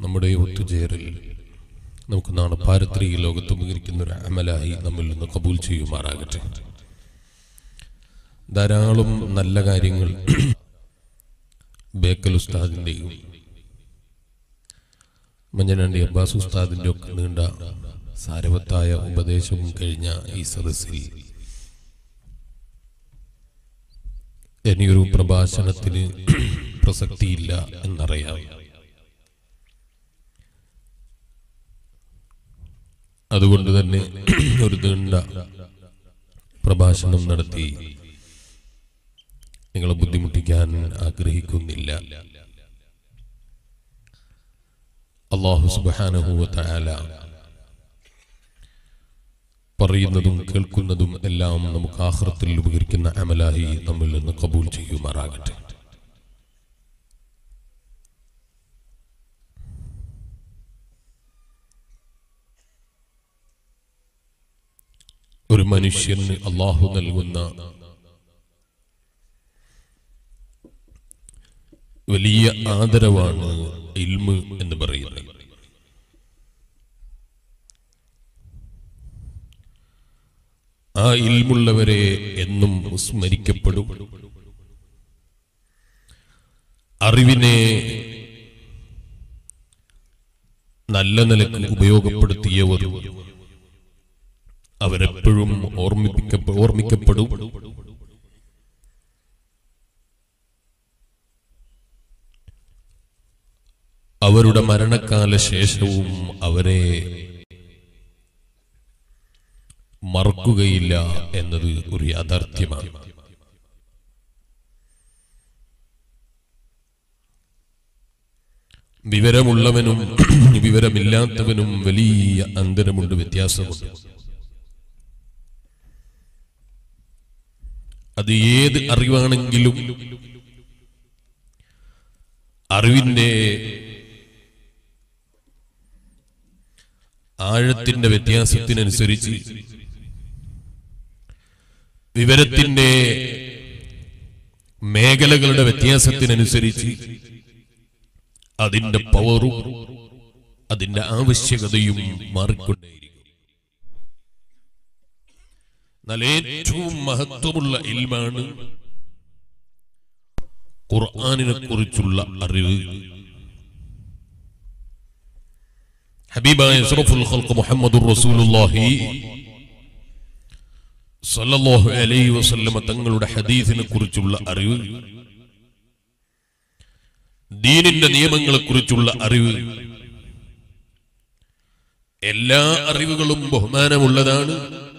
നമ്മുടെ ഈ ഒത്തുചേരൽ നമുക്ക് നാളെ പാരത്രിക ലോകത്ത് ഉപകരിക്കുന്ന ഒരു അമലായി നമ്മിൽ നിന്ന് കബൂൽ ചെയ്യുമാറാകട്ടെ ധാരാളം നല്ല കാര്യങ്ങൾ ബേക്കൽ ഉസ്താദിൻ്റെയും മഞ്ഞനാണ്ടി അബ്ബാസ് ഉസ്താദിൻ്റെ ഒക്കെ നീണ്ട സാരവത്തായ ഉപദേശവും കഴിഞ്ഞ ഈ സദസ്സിൽ ഇനിയൊരു പ്രഭാഷണത്തിന് പ്രസക്തിയില്ല എന്നറിയാം അതുകൊണ്ട് തന്നെ ഒരു നീണ്ട പ്രഭാഷണം നടത്തി നിങ്ങളെ ബുദ്ധിമുട്ടിക്കാൻ ആഗ്രഹിക്കുന്നില്ല അള്ളാഹു സുബാനഹുവ തആല പറയുന്നതും കേൾക്കുന്നതും എല്ലാം നമുക്ക് ആഹ്റത്തിൽ ഉപകരിക്കുന്ന അമലായി നമ്മിൽ നിന്ന് കബൂൽ ചെയ്യുമാറാകട്ടെ ഒരു മനുഷ്യന് അള്ളാഹു നൽകുന്ന വലിയ ആദരവാണ് ഇൽമ് എന്ന് പറയുന്നത് ആ ഇൽമുള്ളവരെ എന്നും സ്മരിക്കപ്പെടും അറിവിനെ നല്ല നിലക്ക് ഉപയോഗപ്പെടുത്തിയവർ അവരെപ്പോഴും ഓർമ്മിപ്പിക്ക ഓർമ്മിക്കപ്പെടും അവരുടെ മരണകാല ശേഷവും അവരെ മറക്കുകയില്ല എന്നത് ഒരു യാഥാർത്ഥ്യമാണ് വിവരമുള്ളവനും വിവരമില്ലാത്തവനും വലിയ അന്തരമുണ്ട് വ്യത്യാസമുണ്ട് അത് ഏത് അറിവാണെങ്കിലും അറിവിന്റെ ആഴത്തിന്റെ വ്യത്യാസത്തിനനുസരിച്ച് വിവരത്തിന്റെ മേഖലകളുടെ വ്യത്യാസത്തിനനുസരിച്ച് അതിന്റെ പവറും അതിന്റെ ആവശ്യകതയും മാറിക്കൊണ്ടേയിരിക്കും എന്നാൽ ഏറ്റവും മഹത്വമുള്ള ഇൽമാണ് ഖുർആാനിനെ കുറിച്ചുള്ള അറിവ് ഹബീബായ അഷ്റഫുൽ ഖൽഖ് മുഹമ്മദുർ റസൂലുള്ളാഹി സല്ലല്ലാഹു അലൈഹി വസല്ലമ തങ്ങളുടെ ഹദീസിനെ കുറിച്ചുള്ള അറിവ് ദീനിന്റെ നിയമങ്ങളെ കുറിച്ചുള്ള അറിവ് എല്ലാ അറിവുകളും ബഹുമാനമുള്ളതാണ്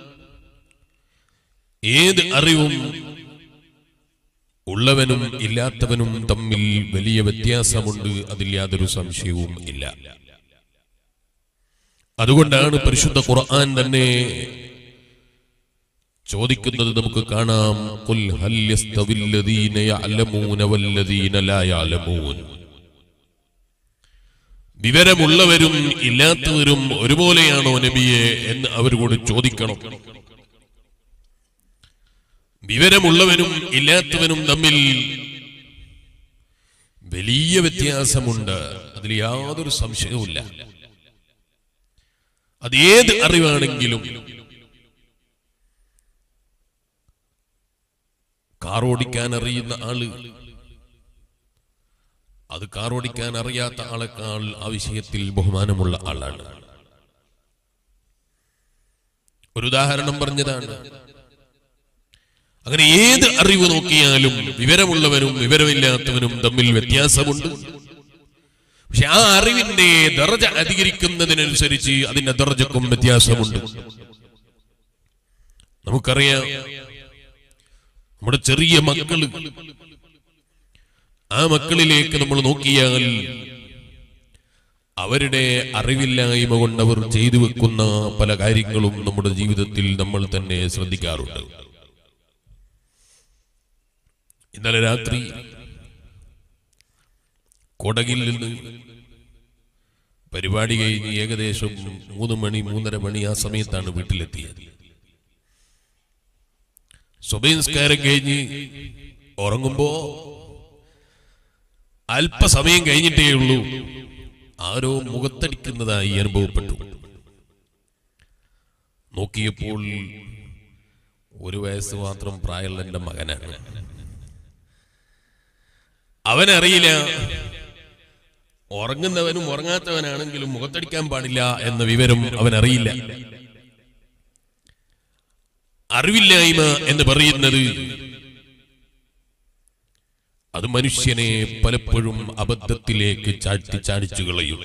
ഏത് അറിവും ഉള്ളവനും ഇല്ലാത്തവനും തമ്മിൽ വലിയ വ്യത്യാസമുണ്ട് അതിൽ യാതൊരു സംശയവും ഇല്ല അതുകൊണ്ടാണ് പരിശുദ്ധ ഖുർആൻ തന്നെ ചോദിക്കുന്നത് നമുക്ക് കാണാം ഖുൽ ഹൽ യസ്തവിൽ ലദീന യഅലമൂന വല്ലദീന ലാ യഅലമൂൻ വിവരമുള്ളവരും ഇല്ലാത്തവരും ഒരുപോലെയാണോ നബിയെ എന്ന് അവരോട് ചോദിക്കണം വിവരമുള്ളവനും ഇല്ലാത്തവനും തമ്മിൽ വലിയ വ്യത്യാസമുണ്ട് അതിൽ യാതൊരു സംശയവുമില്ല അത് ഏത് അറിവാണെങ്കിലും കാർ ഓടിക്കാൻ അറിയുന്ന ആള് അത് കാർ ഓടിക്കാൻ അറിയാത്ത ആളെക്കാൾ ആ വിഷയത്തിൽ ബഹുമാനമുള്ള ആളാണ് ഒരു ഉദാഹരണം പറഞ്ഞതാണ് അങ്ങനെ ഏത് അറിവ് നോക്കിയാലും വിവരമുള്ളവനും വിവരമില്ലാത്തവനും തമ്മിൽ വ്യത്യാസമുണ്ട് പക്ഷെ ആ അറിവിന്റെ ദർജ അധികരിക്കുന്നതിനനുസരിച്ച് അതിന്റെ ദർജക്കും വ്യത്യാസമുണ്ട് നമുക്കറിയാം നമ്മുടെ ചെറിയ മക്കള് ആ മക്കളിലേക്ക് നമ്മൾ നോക്കിയാൽ അവരുടെ അറിവില്ലായ്മ കൊണ്ട് അവർ ചെയ്തു വെക്കുന്ന പല കാര്യങ്ങളും നമ്മുടെ ജീവിതത്തിൽ നമ്മൾ തന്നെ ശ്രദ്ധിക്കാറുണ്ട് ഇന്നലെ രാത്രി കൊടകിൽ നിന്ന് പരിപാടി കഴിഞ്ഞ് ഏകദേശം മൂന്ന് മണി മൂന്നര മണി ആ സമയത്താണ് വീട്ടിലെത്തിയത് സ്വഭയംസ്കാരം കഴിഞ്ഞ് ഉറങ്ങുമ്പോ അല്പസമയം കഴിഞ്ഞിട്ടേ ഉള്ളൂ ആരോ മുഖത്തടിക്കുന്നതായി അനുഭവപ്പെട്ടു നോക്കിയപ്പോൾ ഒരു വയസ്സ് മാത്രം പ്രായമുള്ള എന്റെ മകനാണ് അവനറിയില്ല ഉറങ്ങുന്നവനും ഉറങ്ങാത്തവനാണെങ്കിലും മുഖത്തടിക്കാൻ പാടില്ല എന്ന വിവരം അവനറിയില്ല അറിവില്ലായ്മ എന്ന് പറയുന്നത് അത് മനുഷ്യനെ പലപ്പോഴും അബദ്ധത്തിലേക്ക് ചാട്ടി ചാടിച്ചു കളയും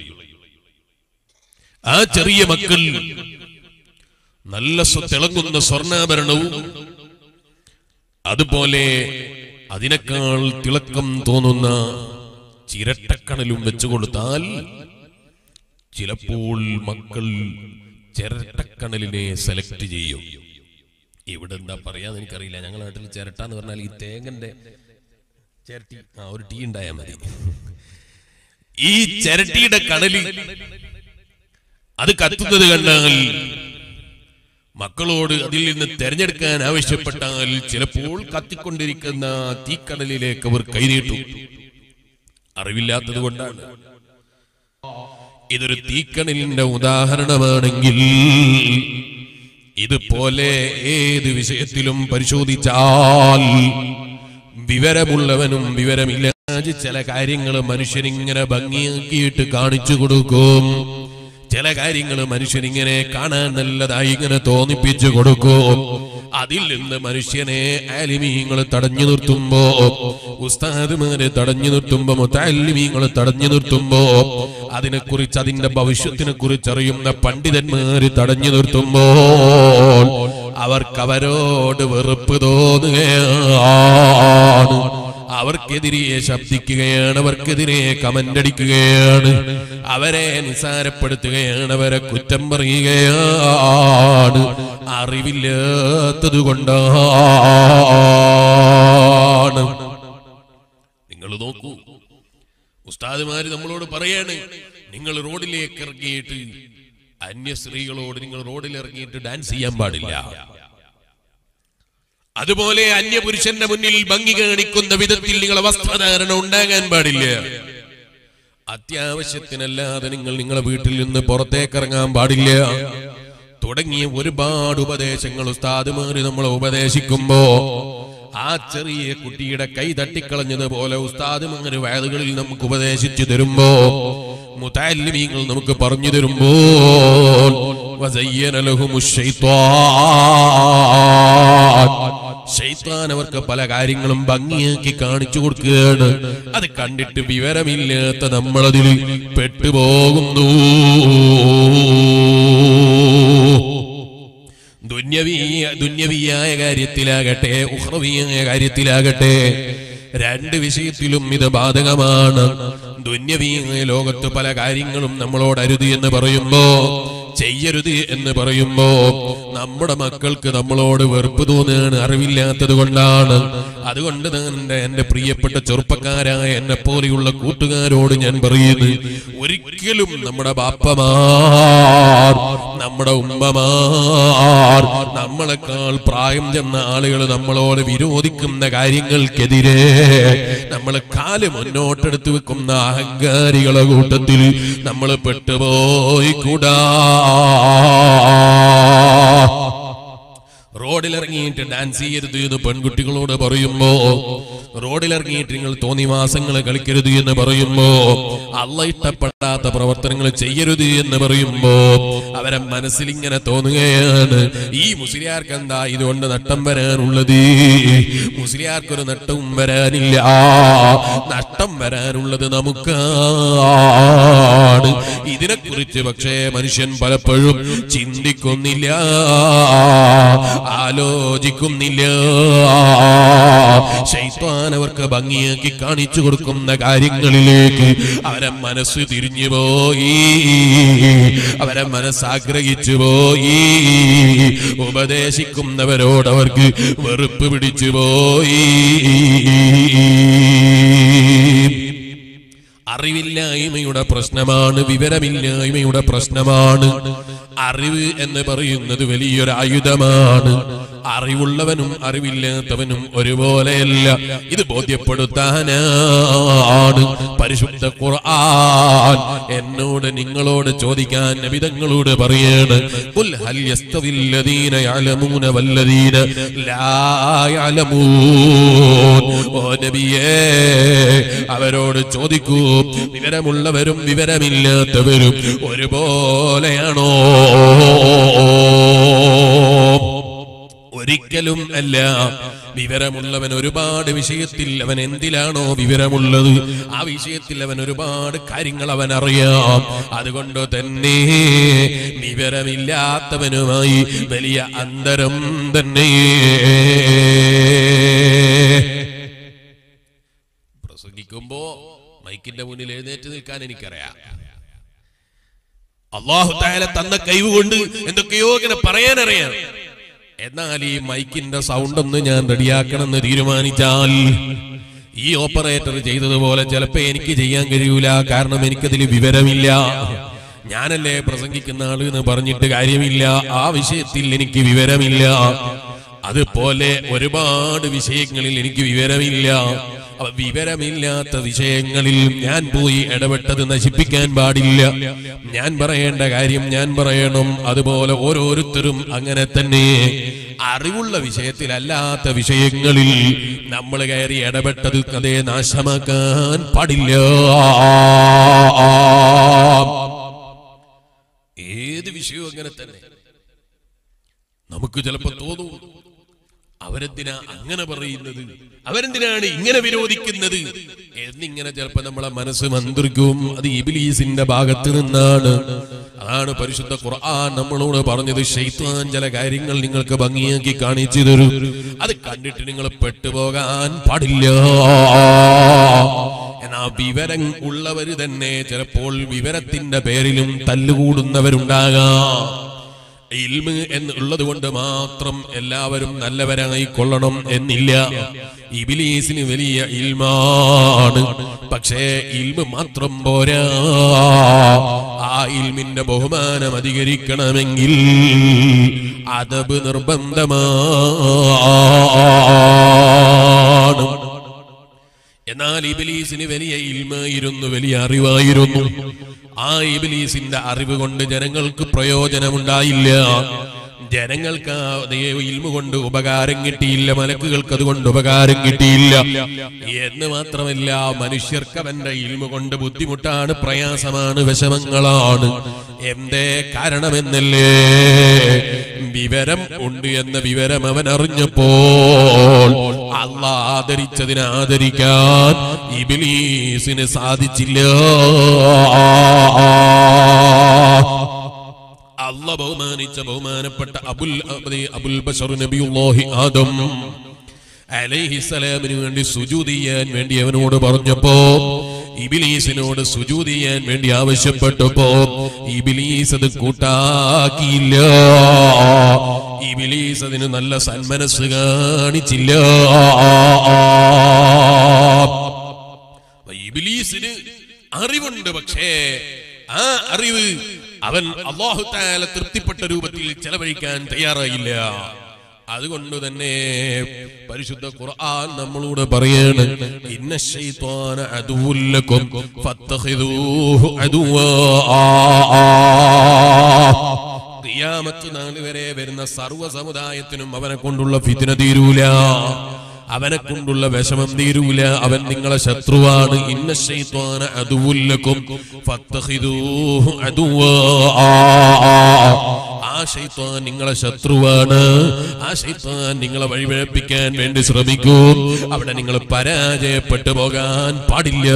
ആ ചെറിയ മക്കൾ നല്ല സ്വ- തിളങ്ങുന്ന സ്വർണ്ണാഭരണവും അതുപോലെ അതിനേക്കാൾ തിളക്കം തോന്നുന്ന ചിരട്ടക്കണലും വെച്ചു കൊടുത്താൽ ചിലപ്പോൾ മക്കൾ ചിരട്ടക്കണലിനെ സെലക്ട് ചെയ്യും ഇവിടെ എന്താ പറയാന്ന് എനിക്കറിയില്ല ഞങ്ങളുടെ നാട്ടിൽ ചിരട്ട എന്ന് പറഞ്ഞാൽ ഈ തേങ്ങന്റെ ചിരട്ടി ആ ഒരു ടീ ഉണ്ടായാൽ മതി ഈ ചിരട്ടിയുടെ കടലിൽ അത് കത്തുന്നത് കണ്ടാൽ മക്കളോട് അതിൽ നിന്ന് തെരഞ്ഞെടുക്കാൻ ആവശ്യപ്പെട്ടാൽ ചിലപ്പോൾ കത്തിക്കൊണ്ടിരിക്കുന്ന തീക്കടലിലേക്ക് അവർ കൈനീട്ടും അറിവില്ലാത്തത് കൊണ്ടാണ് ഇതൊരു തീക്കണലിന്റെ ഉദാഹരണമാണെങ്കിൽ ഇതുപോലെ ഏത് വിഷയത്തിലും പരിശോധിച്ചാൽ വിവരമുള്ളവനും വിവരമില്ലാതെ ചില കാര്യങ്ങൾ മനുഷ്യനിങ്ങനെ ഭംഗിയാക്കിയിട്ട് കാണിച്ചു കൊടുക്കും ചില കാര്യങ്ങൾ മനുഷ്യനിങ്ങനെ കാണാൻ നല്ലതായി ഇങ്ങനെ തോന്നിപ്പിച്ചു കൊടുക്കും അതിൽ നിന്ന് മനുഷ്യനെ ആലിമീങ്ങൾ തടഞ്ഞു നിർത്തുമ്പോ ഉസ്താദുമാരെ തടഞ്ഞു നിർത്തുമ്പോ മുത്താലിമീങ്ങൾ തടഞ്ഞു നിർത്തുമ്പോ അതിനെക്കുറിച്ച് അതിന്റെ ഭവിഷ്യത്തിനെ കുറിച്ച് അറിയുന്ന പണ്ഡിതന്മാര് തടഞ്ഞു നിർത്തുമ്പോൾ അവർക്ക് അവരോട് വെറുപ്പ് തോന്നുകയാണ് അവർക്കെതിരെ ശബ്ദിക്കുകയാണ് അവർക്കെതിരെ കമന്റ് അടിക്കുകയാണ് അവരെ നിസാരപ്പെടുത്തുകയാണ് അവരെ കുറ്റം പറയുകയാണ് അറിവില്ലാത്തത് കൊണ്ടാണ് നിങ്ങൾ നോക്കൂ ഉസ്താദുമാര് നമ്മളോട് പറയാണ് നിങ്ങൾ റോഡിലേക്ക് ഇറങ്ങിയിട്ട് അന്യ സ്ത്രീകളോട് നിങ്ങൾ റോഡിൽ ഇറങ്ങിയിട്ട് ഡാൻസ് ചെയ്യാൻ പാടില്ല അതുപോലെ അന്യപുരുഷന്റെ മുന്നിൽ ഭംഗി കാണിക്കുന്ന വിധത്തിൽ നിങ്ങളെ വസ്ത്രധാരണം ഉണ്ടാകാൻ പാടില്ല അത്യാവശ്യത്തിനല്ലാതെ നിങ്ങൾ നിങ്ങളെ വീട്ടിൽ നിന്ന് പുറത്തേക്ക് ഇറങ്ങാൻ പാടില്ല തുടങ്ങിയ ഒരുപാട് ഉപദേശങ്ങൾ ഉസ്താദുമാര് നമ്മളെ ഉപദേശിക്കുമ്പോ ആ ചെറിയ കുട്ടിയുടെ കൈ തട്ടിക്കളഞ്ഞതുപോലെ ഉസ്താദുമാര് വയലുകളിൽ നമുക്ക് ഉപദേശിച്ചു തരുമ്പോ മുതാലിമീങ്ങൾ നമുക്ക് പറഞ്ഞു തരുമ്പോൾ വസയ്യന ലഹുമുശ് ശൈത്വാൻ ഷെയ്ത്താൻ അവർക്ക് പല കാര്യങ്ങളും ഭംഗിയാക്കി കാണിച്ചു കൊടുക്കുകയാണ് അത് കണ്ടിട്ട് വിവരമില്ലാത്ത നമ്മളതിൽ പെട്ടുപോകുന്നു ദുന്യവീയ ദുന്യവിയായ കാര്യത്തിലാകട്ടെ ഉഹ്രവീയായ കാര്യത്തിലാകട്ടെ രണ്ട് വിഷയത്തിലും ഇത് ബാധകമാണ് ദുന്യവീയ ലോകത്ത് പല കാര്യങ്ങളും നമ്മളോട് അരുത് എന്ന് പറയുമ്പോ ചെയ്യരുത് എന്ന് പറയുമ്പോ നമ്മുടെ മക്കൾക്ക് നമ്മളോട് വെറുപ്പ് തോന്നുകയാണ് അറിവില്ലാത്തത് കൊണ്ടാണ് അതുകൊണ്ട് ഞാൻ എന്റെ എന്റെ പ്രിയപ്പെട്ട ചെറുപ്പക്കാരായ എന്നെ പോലെയുള്ള കൂട്ടുകാരോട് ഞാൻ പറയുന്നു ഒരിക്കലും നമ്മുടെ ബാപ്പമാർ നമ്മുടെ ഉമ്മമാർ നമ്മളെക്കാൾ പ്രായം ചെന്ന ആളുകൾ നമ്മളോട് വിരോധിക്കുന്ന കാര്യങ്ങൾക്കെതിരെ നമ്മൾ കാല് മുന്നോട്ടെടുത്ത് വെക്കുന്ന അഹങ്കാരികളെ കൂട്ടത്തിൽ നമ്മൾ പെട്ടുപോയി കൂടാ റോഡിലിറങ്ങിയിട്ട് ഡാൻസ് ചെയ്യരുത് എന്ന് പെൺകുട്ടികളോട് പറയുമ്പോ റോഡിലിറങ്ങിയിട്ട് നിങ്ങൾ തോന്നിവാസങ്ങൾ കളിക്കരുത് എന്ന് പറയുമ്പോ അല്ല ഇഷ്ടപ്പെടാത്ത പ്രവർത്തനങ്ങൾ ചെയ്യരുത് എന്ന് പറയുമ്പോ അവരെ മനസ്സിൽ ഇങ്ങനെ തോന്നുകയാണ് ഈ മുസ്ലിയാർക്ക് എന്താ ഇതുകൊണ്ട് നട്ടം വരാനുള്ളത് മുസ്ലിയാർക്കൊരു നട്ടവും വരാനില്ല നഷ്ടം വരാനുള്ളത് നമുക്കാണ് ഇതിനെക്കുറിച്ച് പക്ഷേ മനുഷ്യൻ പലപ്പോഴും ചിന്തിക്കുന്നില്ല ആലോചിക്കുന്നില്ല ശൈത്വാൻ അവർക്ക് ഭംഗിയാക്കി കാണിച്ചു കൊടുക്കുന്ന കാര്യങ്ങളിലേക്ക് അവരെ മനസ്സ് തിരിഞ്ഞു പോയി അവരെ മനസ്സാഗ്രഹിച്ചു പോയി ഉപദേശിക്കുന്നവരോട് അവർക്ക് വെറുപ്പ് പിടിച്ചു പോയി അറിവില്ലായ്മയുടെ പ്രശ്നമാണ് വിവരമില്ലായ്മയുടെ പ്രശ്നമാണ് അറിവ് എന്ന് പറയുന്നത് വലിയൊരു ആയുധമാണ് അറിവുള്ളവനും അറിവില്ലാത്തവനും ഒരുപോലെയല്ല ഇത് ബോധ്യപ്പെടുത്താനാണ് പരിശുദ്ധ ഖുർആൻ എന്നോട് നിങ്ങളോട് ചോദിക്കാൻ നബിതങ്ങളോട് പറയാണ് ഖുൽ ഹൽ യസ്തവിൽ ലദീന യഅലമൂന വല്ലദീന ലാ യഅലമൂൻ ഓ നബിയേ അവരോട് ചോദിക്കൂ വിവരമുള്ളവരും വിവരമില്ലാത്തവരും ഒരുപോലെയാണോ ഒരിക്കലും അല്ല വിവരമുള്ളവൻ ഒരുപാട് വിഷയത്തിൽ അവൻ എന്തിലാണോ വിവരമുള്ളത് ആ വിഷയത്തിൽ അവൻ ഒരുപാട് കാര്യങ്ങൾ അവൻ അറിയാം അതുകൊണ്ട് തന്നെ വിവരമില്ലാത്തവനുമായി വലിയ അന്തരം തന്നെ പ്രസംഗിക്കുമ്പോ മൈക്കിന്റെ മുന്നിൽ എഴുന്നേറ്റ് നിൽക്കാൻ എനിക്കറിയാം അള്ളാഹു താല തന്ന കഴിവ് കൊണ്ട് എന്തൊക്കെയോ ഇങ്ങനെ പറയാനറിയാം എന്നാൽ ഈ മൈക്കിന്റെ സൗണ്ട് ഒന്ന് ഞാൻ റെഡിയാക്കണമെന്ന് തീരുമാനിച്ചാൽ ഈ ഓപ്പറേറ്റർ ചെയ്തതുപോലെ ചിലപ്പോ എനിക്ക് ചെയ്യാൻ കഴിയൂല കാരണം എനിക്കതിൽ വിവരമില്ല ഞാനല്ലേ പ്രസംഗിക്കുന്ന ആള് എന്ന് പറഞ്ഞിട്ട് കാര്യമില്ല ആ വിഷയത്തിൽ എനിക്ക് വിവരമില്ല അതുപോലെ ഒരുപാട് വിഷയങ്ങളിൽ എനിക്ക് വിവരമില്ല അപ്പൊ വിവരമില്ലാത്ത വിഷയങ്ങളിൽ ഞാൻ പോയി ഇടപെട്ടത് നശിപ്പിക്കാൻ പാടില്ല ഞാൻ പറയേണ്ട കാര്യം ഞാൻ പറയണം അതുപോലെ ഓരോരുത്തരും അങ്ങനെ തന്നെ അറിവുള്ള വിഷയത്തിലല്ലാത്ത വിഷയങ്ങളിൽ നമ്മൾ കയറി ഇടപെട്ടത് അതേ നാശമാക്കാൻ പാടില്ല ഏത് വിഷയവും അങ്ങനെ തന്നെ നമുക്ക് ചിലപ്പോ തോന്നും അവരെന്തിനാ അങ്ങനെ പറയുന്നത് അവരെന്തിനാണ് ഇങ്ങനെ വിരോധിക്കുന്നത് എന്നിങ്ങനെ ചിലപ്പോ നമ്മളെ മനസ്സ് മന്ത്രിക്കും അത് ഇബിലീസിന്റെ ഭാഗത്ത് നിന്നാണ് അതാണ് പരിശുദ്ധ ഖുർആൻ നമ്മളോട് പറഞ്ഞത് ഷെയ്ത്താൻ ചില കാര്യങ്ങൾ നിങ്ങൾക്ക് ഭംഗിയാക്കി കാണിച്ചു തരും അത് കണ്ടിട്ട് നിങ്ങൾ പെട്ടുപോകാൻ പാടില്ല എന്നാ വിവരം ഉള്ളവര് തന്നെ ചിലപ്പോൾ വിവരത്തിന്റെ പേരിലും തല്ലുകൂടുന്നവരുണ്ടാകാം ഇൽമ് എന്നുള്ളത് കൊണ്ട് മാത്രം എല്ലാവരും നല്ലവരായി കൊള്ളണം എന്നില്ല ഇബിലീസിന് വലിയ ഇൽമാണ് പക്ഷേ ഇൽമ് മാത്രം പോരാ ആ ഇൽമിന്റെ ബഹുമാനം അധികരിക്കണമെങ്കിൽ അതബ് നിർബന്ധമാണ് എന്നാൽ ഇബിലീസിന് വലിയ ഇൽമായിരുന്നു വലിയ അറിവായിരുന്നു ആ ഇബിലീസിന്റെ അറിവ് കൊണ്ട് ജനങ്ങൾക്ക് പ്രയോജനമുണ്ടായില്ല ജനങ്ങൾക്ക് ആ അതേ ഇൽമ കൊണ്ട് ഉപകാരം കിട്ടിയില്ല മലക്കുകൾക്ക് അതുകൊണ്ട് ഉപകാരം കിട്ടിയില്ല എന്ന് മാത്രമല്ല മനുഷ്യർക്ക് അവന്റെ ഇൽമ കൊണ്ട് ബുദ്ധിമുട്ടാണ് പ്രയാസമാണ് വിഷമങ്ങളാണ് എന്തേ കാരണമെന്നല്ലേ വിവരം ഉണ്ട് എന്ന വിവരം അവൻ അറിഞ്ഞപ്പോൾ അല്ല ആദരിച്ചതിനെ ആദരിക്കാൻ ഇബിലീസിന് സാധിച്ചില്ല അല്ല ബഹുമാനിച്ച ബഹുമാനപ്പെട്ട അബുൽ അബദി അബുൽ ബഷർ നബിയുല്ലാഹി ആദം അലൈഹിസ്സലാമിന് വേണ്ടി സുജൂദ് ചെയ്യാൻ വേണ്ടി അവനോട് പറഞ്ഞപ്പോ ഇബിലീസിനോട് സുജൂദ് ചെയ്യാൻ വേണ്ടി ആവശ്യപ്പെട്ടപ്പോ ഇബിലീസ് അത് കൂട്ടാക്കിയില്ല ഇബിലീസ് അതിന് നല്ല സന്മനസ് കാണിച്ചില്ല അപ്പൊ ഇബിലീസിന് അറിവുണ്ട് പക്ഷേ ആ അറിവ് അവൻ അള്ളാഹു താല തൃപ്തിപ്പെട്ട രൂപത്തിൽ ചെലവഴിക്കാൻ തയ്യാറായില്ല അതുകൊണ്ട് തന്നെ പരിശുദ്ധ ഖുർആൻ നമ്മളോട് പറയാണ് ഇന്ന ശൈത്വാന അദുവുല്ലക്കും ഫത്തഖിദൂഹു അദുവാ ഖിയാമത്ത് നാൾ വരെ വരുന്ന സർവ്വ സമുദായത്തിനും അവനെ കൊണ്ടുള്ള ഫിത്തിന തീരൂല അവനെ കൊണ്ടുള്ള വിഷമം തീരൂല അവൻ നിങ്ങളെ ശത്രുവാണ് ഇന്ന ശൈത്വാന അതുവുല്ലക്കും ഫത്തഖിദൂഹു അദുവാ ആ ശൈത്വാൻ നിങ്ങളെ ശത്രുവാണ് ആ ശൈത്വാൻ നിങ്ങളെ വഴിപിഴപ്പിക്കാൻ വേണ്ടി ശ്രമിക്കൂ അവിടെ നിങ്ങൾ പരാജയപ്പെട്ടു പോകാൻ പാടില്ല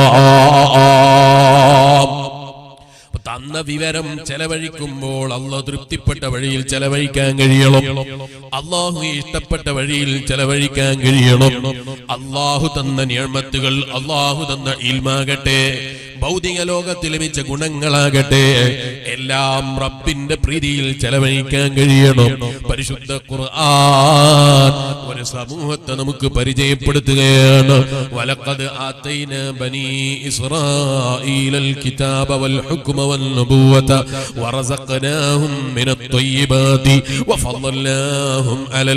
അപ്പൊ തന്ന വിവരം ചെലവഴിക്കുമ്പോൾ അള്ളാഹ് തൃപ്തിപ്പെട്ട വഴിയിൽ ചെലവഴിക്കാൻ കഴിയണം അള്ളാഹു ഇഷ്ടപ്പെട്ട വഴിയിൽ ചെലവഴിക്കാൻ കഴിയണം അള്ളാഹു തന്ന നിയമത്തുകൾ അള്ളാഹു തന്ന ഇൽമാകട്ടെ ഭൗതിക ലോകത്ത് ലഭിച്ച ഗുണങ്ങളാകട്ടെ എല്ലാം റബ്ബിന്റെ പ്രീതിയിൽ ചെലവഴിക്കാൻ കഴിയണം പരിശുദ്ധ ഖുർആൻ ഒരു സമൂഹത്തെ നമുക്ക് പരിചയപ്പെടുത്തുകയാണ് വലഖദ് ആതൈന ബനി ഇസ്രായീലൽ കിതാബ വൽ ഹുക്മ വൻ നബുവത വറസഖനാഹും മിനത് ത്വയ്യിബാതി വഫضلناهم على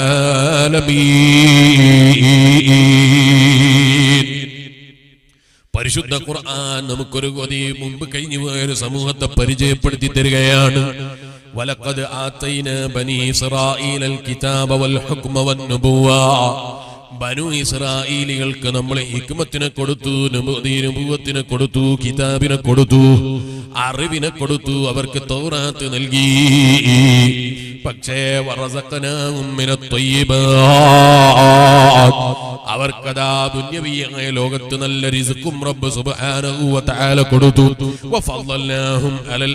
العالمين പരിശുദ്ധ ഖുർആൻ നമുക്കൊരു കൊതി മുമ്പ് കഴിഞ്ഞു പോയ ഒരു സമൂഹത്തെ പരിചയപ്പെടുത്തി തരികയാണ് വലഖദ് ആതൈന ബനി ഇസ്രായീലൽ കിതാബ വൽ ഹുക്മ വൻ നുബുവ ബനു ഇസ്രായേലികൾക്ക് നമ്മൾ ഹിക്മത്തിനെ കൊടുത്തു നുബുവത്തിനെ കൊടുത്തു കിതാബിനെ കൊടുത്തു അറിവിനെ കൊടുത്തു അവർക്ക് തൗറാത്ത് നൽകി പക്ഷേ വറസഖനാഹും മിനത് ത്വയ്യിബാത്ത് അവർക്കതാ ദുന്യവീയായ ലോകത്ത് നല്ല റിസ്ക്കും റബ്ബ് സുബ്ഹാനഹു വ തആല കൊടുത്തു വഫضلناهم അലൽ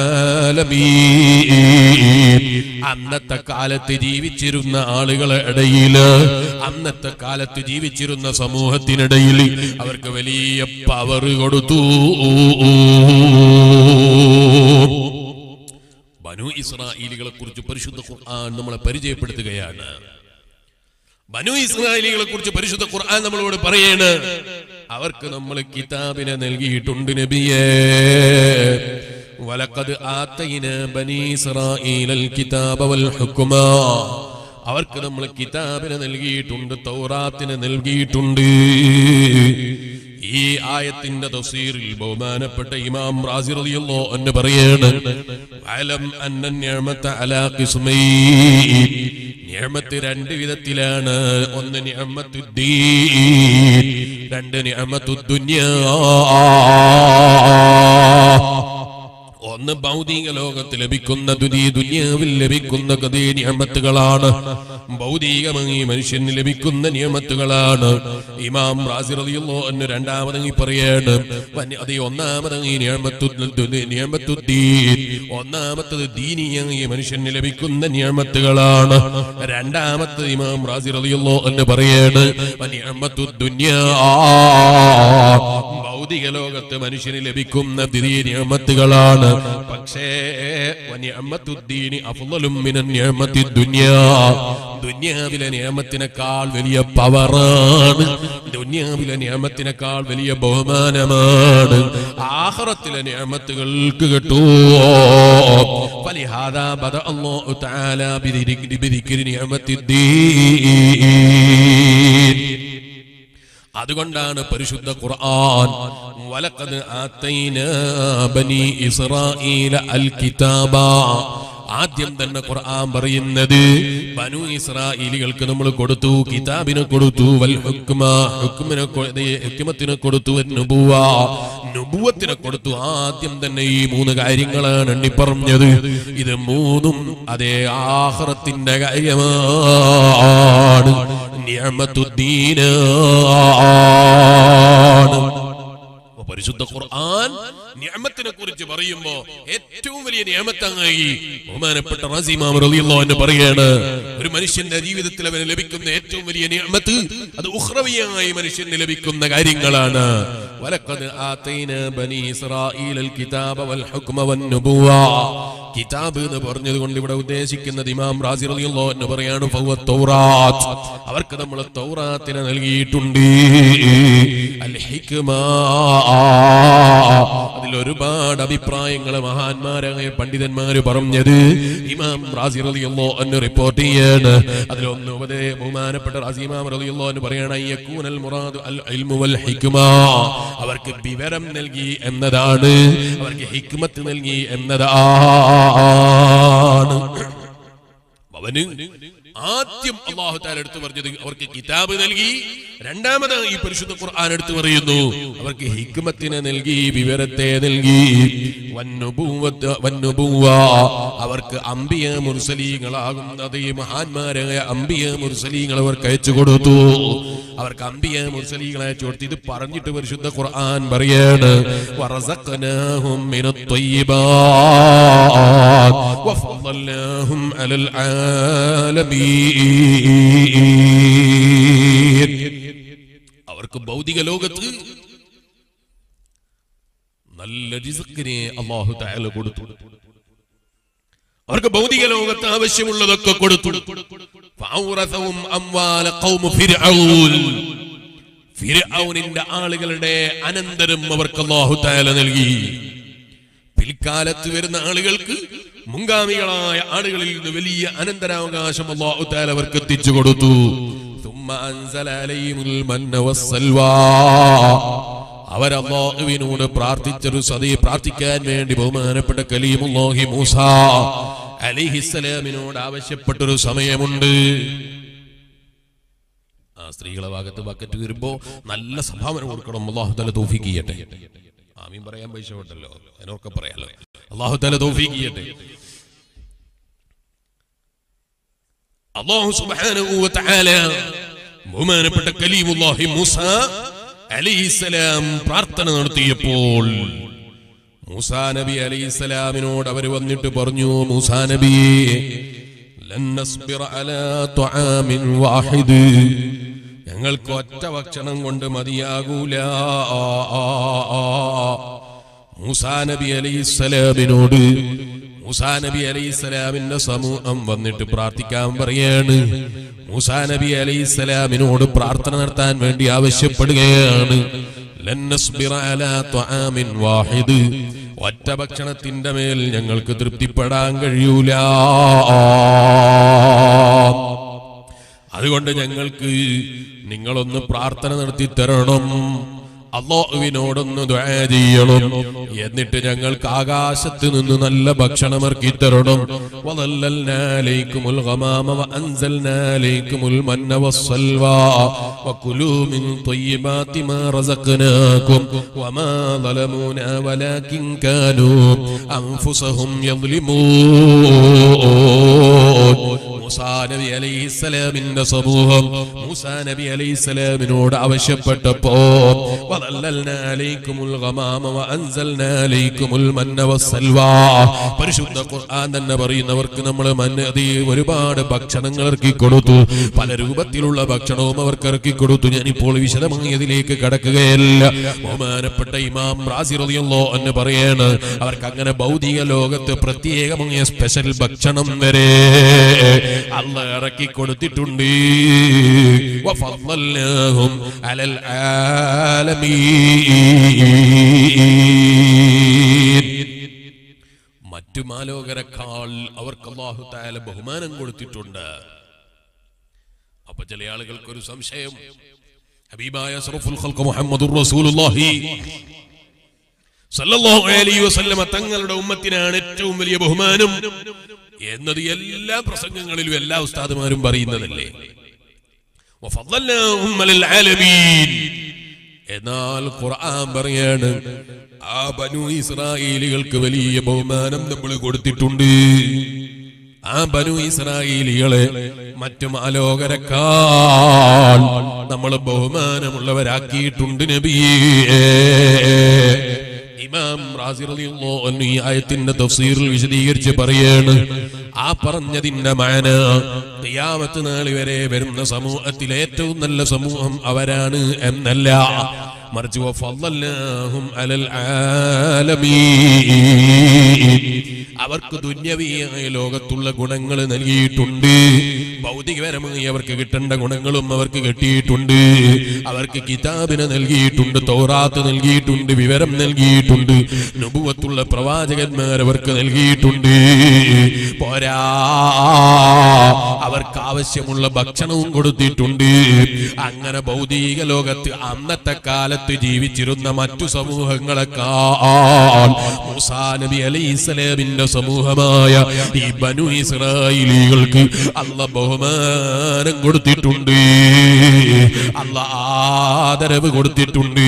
ആലമീൻ അന്നത്തെ കാലത്ത് ജീവിച്ചിരുന്ന ആളുകളെ ഇടയിൽ അന്നത്തെ കാലത്ത് ജീവിച്ചിരുന്ന സമൂഹത്തിനിടയിൽ അവർക്ക് വലിയ പവർ കൊടുത്തു ബനു ഇസ്രായേലികളെ കുറിച്ച് പരിശുദ്ധ ഖുർആൻ നമ്മളെ പരിചയപ്പെടുത്തുകയാണ് ബനു ഇസ്രായേലികളെ കുറിച്ച് പരിശുദ്ധ ഖുർആൻ നമ്മളോട് പറയാണ് അവർക്ക് നമ്മൾ കിതാബിനെ നൽകിയിട്ടുണ്ട് നബിയേ വലഖദ് ആതൈന ബനി ഇസ്രായീലൽ കിതാബ വൽ ഹുക്മ അവർക്ക് നമ്മൾ കിതാബിനെ നൽകിയിട്ടുണ്ട് തൗറാത്തിനെ നൽകിയിട്ടുണ്ട് ഈ ആയത്തിന്റെ തഫ്സീറിൽ ബഹുമാനപ്പെട്ട ഇമാം റാസി റളിയല്ലാഹു അൻഹു പറയാണ് അലം അന്ന നിഅമത അലാ ഖിസ്മൈൻ നിഅമത്ത് രണ്ട് വിധത്തിലാണ് ഒന്ന് നിഅമത്തുദ്ദീൻ രണ്ട് നിഅമത്തുദ്ദുനിയാ ഒന്ന് ഭൗതിക ലോകത്ത് ലഭിക്കുന്ന ദുനി ദുനിയാവിൽ ലഭിക്കുന്ന കഥേ നിയമത്തുകളാണ് ഭൗതികമായി മനുഷ്യന് ലഭിക്കുന്ന നിയമത്തുകളാണ് ഇമാം റാസി റളിയല്ലാഹു അൻഹു രണ്ടാമതായി പറയാണ് വന്യ- അത് ഒന്നാമതായി നിയമത്തുദ്ദീൻ ഒന്നാമത്തത് ദീനീയമായി മനുഷ്യന് ലഭിക്കുന്ന നിയമത്തുകളാണ് രണ്ടാമത്തത് ഇമാം റാസി റളിയല്ലാഹു അൻഹു പറയാണ് നിയമത്തുദ്ദുനിയാ ഭൗതിക ലോകത്ത് മനുഷ്യന് ലഭിക്കുന്ന ദിരീ നിയമത്തുകളാണ് പക്ഷേ വനിഅമത്തുദ്ദീനി അഫ്ളലും മിനൻ നിഅമത്തി ദുനിയാ ദുനിയാവിലെ നിയമത്തിനേക്കാൾ വലിയ പവറാണ് ദുനിയാവിലെ നിയമത്തിനേക്കാൾ വലിയ ബഹുമാനമാണ് ആഖിറത്തിലെ നിയമത്തുകൾക്ക് കിട്ടുമോ ഫലിഹാദാ ബദ അല്ലാഹു തആല ബിദിക്രി ബിദിക്രി നിഅമത്തിദ്ദീൻ അതുകൊണ്ടാണ് പരിശുദ്ധ ഖുർആൻ വലഖദ് ആതൈനാ ബനി ഇസ്രായീല അൽ കിതാബ ആദ്യം തന്നെ ഖുർആൻ പറയുന്നത് ബനു ഇസ്രായേലികൾക്ക് നമ്മൾ കൊടുത്തു കിതാബിനെ കൊടുത്തു വൽ ഹുക്മ ഹുക്മിനെ കൊ- ദേ, ഹുക്മത്തിനെ കൊടുത്തു വൻ നുബുവ നുബുവത്തിനെ കൊടുത്തു ആദ്യം തന്നെ ഈ മൂന്ന് കാര്യങ്ങളാണ് എണ്ണി പറഞ്ഞത് ഇത് മൂന്നും അതേ ആഹ്റത്തിന്റെ കാര്യമാണ് നിയമത്തുദ്ദീനാണ് അപ്പൊ പരിശുദ്ധ ഖുർആൻ നിയമത്തിനെ കുറിച്ച് പറയുമ്പോ ഏറ്റവും വലിയ നിയമത്തങ്ങായി ബഹുമാനപ്പെട്ട റസീമാം റളിയല്ലാഹു അൻഹു പറയാണ് ഒരു മനുഷ്യന്റെ ജീവിതത്തിൽ അവന് ലഭിക്കുന്ന ഏറ്റവും വലിയ നിയമത്ത് അത് ഉഖ്റവിയായി മനുഷ്യന് ലഭിക്കുന്ന കാര്യങ്ങളാണ് വലഖദ് ആതൈന ബനി ഇസ്രായീലൽ കിതാബ വൽ ഹുക്മ വൻ നുബുവ കിതാബ് എന്ന് പറഞ്ഞത് കൊണ്ട് ഇവിടെ ഉദ്ദേശിക്കുന്നത് ഇമാം റാസി റളിയല്ലാഹു അൻഹു പറയാണ് ഫഹുവ തൗറാത്ത് അവർക്ക് നമ്മൾ തൗറാത്തിനെ നൽകിയിട്ടുണ്ട് അൽ ഹിക്മ അതിൽ ഒരുപാട് അഭിപ്രായങ്ങൾ മഹാന്മാരായ പണ്ഡിതന്മാര് പറഞ്ഞത് ഇമാം റാസി റളിയല്ലാഹു അൻഹു റിപ്പോർട്ട് ചെയ്യാണ് അതിലൊന്ന് ഉപദേ ബഹുമാനപ്പെട്ട റാസി ഇമാം റളിയല്ലാഹു അൻഹു പറയാണ് അയ്യക്കൂനൽ മുറാദ് അൽ ഇൽമു വൽ ഹിക്മ അവർക്ക് വിവരം നൽകി എന്നതാണ് അവർക്ക് ഹിക്മത്ത് നൽകി എന്നതാണ് അവന് ആദ്യം അള്ളാഹു താല എടുത്തു പറഞ്ഞത് അവർക്ക് കിതാബ് നൽകി രണ്ടാമത് ഈ പരിശുദ്ധ ഖുർആൻ എടുത്തു പറയുന്നു അവർക്ക് ഹിക്മത്തിനെ നൽകി വിവരത്തെ നൽകി വന്നുബൂവത്ത് വന്നുബൂവ അവർക്ക് അമ്പിയ മുർസലീങ്ങളാകുന്നത് ഈ മഹാന്മാരായ അമ്പിയ മുർസലീങ്ങൾ അവർക്ക് അയച്ചു കൊടുത്തു അവർക്ക് അമ്പിയ മുർസലീങ്ങളെ അയച്ചു കൊടുത്തു ഇത് പറഞ്ഞിട്ട് പരിശുദ്ധ ഖുർആൻ പറയാണ് വറസഖനാഹും മിനത് ത്വയ്യിബാത് വഫضلناهم على العالمين അവർക്ക് ഭൗതിക ലോകത്ത് നല്ല റിസ്ക്കിനെ അള്ളാഹു തആല കൊടുത്തു അവർക്ക് ഭൗതിക ലോകത്ത് ആവശ്യമുള്ളതൊക്കെ കൊടുത്തു ഫഔറസഹും അംവാല ഖൗമു ഫിർഔൻ ഫിർഔനിന്റെ ആളുകളുടെ അനന്തരം അവർക്ക് അല്ലാഹു തആല നൽകി പിൽക്കാലത്ത് വരുന്ന ആളുകൾക്ക് മുൻഗാമികളായ ആളുകളിൽ നിന്ന് വലിയ അനന്തരാവകാശം അല്ലാഹു തആല അവർക്ക് എത്തിച്ചു കൊടുത്തു ثم أنزل عليهم المن والسلوى അവർ അള്ളാഹുവിനോട് പ്രാർത്ഥിച്ചൊരു സതി പ്രാർത്ഥിക്കാൻ വേണ്ടി ബഹുമാനപ്പെട്ട കലീമുല്ലാഹി മൂസ അലിഹിസ്സലാമിനോട് ആവശ്യപ്പെട്ടൊരു സമയമുണ്ട് ആ സ്ത്രീകളെ ഭാഗത്ത് ബക്കറ്റ് വരുമ്പോ നല്ല സംഭാവന കൊടുക്കണം അള്ളാഹു തല തോഫിക്ക് ചെയ്യട്ടെ ആമീൻ പറയാൻ പൈസ ഉണ്ടല്ലോ അതിനൊക്കെ പറയാലോ അള്ളാഹു തല തോഫിക്ക് ചെയ്യട്ടെ അള്ളാഹു സുബ്ഹാനഹു വ തആല ബഹുമാനപ്പെട്ട കലീമുല്ലാഹി മൂസ അലൈഹിസ്സലാം പ്രാർത്ഥന നടത്തിയപ്പോൾ മൂസാ നബി അലൈഹിസ്സലാമിനോട് അവർ വന്നിട്ട് പറഞ്ഞു മൂസാ നബിയെ ലൻ നസ്ബിറ അലാ തുആമിൻ വാഹിദ് ഞങ്ങൾക്ക് ഒറ്റ ഭക്ഷണം കൊണ്ട് മതിയാകൂല മൂസാ നബി അലൈഹിസ്സലാമിനോട് മൂസാ നബി അലൈഹിസ്സലാമിന്റെ സമൂഹം വന്നിട്ട് പ്രാർത്ഥിക്കാൻ പറയാണ് മൂസാ നബി അലൈഹിസ്സലാമിനോട് പ്രാർത്ഥന നടത്താൻ വേണ്ടി ആവശ്യപ്പെടുകയാണ് ലൻ നസ്ബിറ അലാ തുആമിൻ വാഹിദ് ഒറ്റ ഭക്ഷണത്തിന്റെ മേൽ ഞങ്ങൾക്ക് തൃപ്തിപ്പെടാൻ കഴിയൂല അതുകൊണ്ട് ഞങ്ങൾക്ക് നിങ്ങളൊന്ന് പ്രാർത്ഥന നടത്തി തരണം അള്ളാഹുവിനോടൊന്ന് ദുആ ചെയ്യണം എന്നിട്ട് ഞങ്ങൾക്ക് ആകാശത്ത് നിന്ന് നല്ല ഭക്ഷണം ഇറക്കി തരണം വദല്ലൽനാ അലൈക്കുമുൽ ഗമാമ വഅൻസൽനാ അലൈക്കുമുൽ മന്ന വസ്സൽവാ വകുലൂ മിൻ ത്വയ്യിബാതി മാ റസഖ്നാകും വമാ ളലമൂനാ വലാകിൻ കാനൂ അൻഫുസഹും യദ്ലിമൂൻ മൂസാ നബി അലൈഹിസ്സലാമിന്റെ സമൂഹം മൂസാ നബി അലൈഹിസ്സലാമിനോട് ആവശ്യപ്പെട്ടപ്പോ വദല്ലൽനാ അലൈക്കുമുൽ ഗമാമ വഅൻസൽനാ അലൈക്കുമുൽ മന്ന വസ്സൽവാ പരിശുദ്ധ ഖുർആൻ തന്നെ പറയുന്നവർക്ക് നമ്മൾ മന്നതി ഒരുപാട് ഭക്ഷണങ്ങൾ ഇറക്കി കൊടുത്തു പല രൂപത്തിലുള്ള ഭക്ഷണവും അവർക്ക് ഇറക്കി കൊടുത്തു ഞാനിപ്പോൾ വിശദമായി അതിലേക്ക് കടക്കുകയല്ല ബഹുമാനപ്പെട്ട ഇമാം റാസി റളിയല്ലാഹു അൻഹു പറയാണ് അവർക്ക് അങ്ങനെ ഭൗതിക ലോകത്ത് പ്രത്യേകമായ സ്പെഷ്യൽ ഭക്ഷണം വരെ അല്ല ഇറക്കി കൊടുത്തിട്ടുണ്ട് വഫضلناهم على العالمين മറ്റു മാലോകരെക്കാൾ അവർക്ക് അള്ളാഹു താല ബഹുമാനം കൊടുത്തിട്ടുണ്ട് അപ്പൊ ചില ആളുകൾക്ക് ഒരു സംശയം ഹബീബായ അസ്റഫുൽ ഖൽഖ് മുഹമ്മദുർ റസൂലുള്ളാഹി സല്ലല്ലാഹു അലൈഹി വസല്ലമ തങ്ങളുടെ ഉമ്മത്തിനാണ് ഏറ്റവും വലിയ ബഹുമാനം എന്നത് എല്ലാ പ്രസംഗങ്ങളിലും എല്ലാ ഉസ്താദുമാരും പറയുന്നതല്ലേ വഫضلناهم على العالمين എന്നാൽ ഖുർആൻ പറയാണ് ആ ബനു ഇസ്രായേലികൾക്ക് വലിയ ബഹുമാനം നമ്മൾ കൊടുത്തിട്ടുണ്ട് ആ ബനു ഇസ്രായേലികളെ മറ്റു മാലോകരെക്കാൾ നമ്മൾ ബഹുമാനമുള്ളവരാക്കിയിട്ടുണ്ട് നബിയേ ഇമാം റാസി റളിയല്ലാഹു അൻഹു ഈ ആയത്തിന്റെ തഫ്സീറിൽ വിശദീകരിച്ച് പറയാണ് ആ പറഞ്ഞതിന്റെ മാന ഖിയാമത്ത് നാൾ വരെ വരുന്ന സമൂഹത്തിലെ ഏറ്റവും നല്ല സമൂഹം അവരാണ് എന്നല്ല മറിച്ച് വഫضلناهم على العالمين അവർക്ക് ദുന്യവീയായ ലോകത്തുള്ള ഗുണങ്ങൾ നൽകിയിട്ടുണ്ട് ഭൗതികപരമായി അവർക്ക് കിട്ടേണ്ട ഗുണങ്ങളും അവർക്ക് കിട്ടിയിട്ടുണ്ട് അവർക്ക് കിതാബിനെ നൽകിയിട്ടുണ്ട് തൗറാത്ത് നൽകിയിട്ടുണ്ട് വിവരം നൽകിയിട്ടുണ്ട് നുപുവത്തുള്ള പ്രവാചകന്മാർ അവർക്ക് നൽകിയിട്ടുണ്ട് പോരാ അവർക്ക് ആവശ്യമുള്ള ഭക്ഷണവും കൊടുത്തിട്ടുണ്ട് അങ്ങനെ ഭൗതിക ലോകത്ത് അന്നത്തെ കാലത്ത് ജീവിച്ചിരുന്ന മറ്റു സമൂഹങ്ങളെക്കാൾ മൂസാ നബി അലൈഹിസ്സലാമിന്റെ സമൂഹമായ ഈ ബനു ഇസ്രായേലികൾക്ക് അല്ല ബഹുമാനം കൊടുത്തിട്ടുണ്ട് അല്ല ആദരവ് കൊടുത്തിട്ടുണ്ട്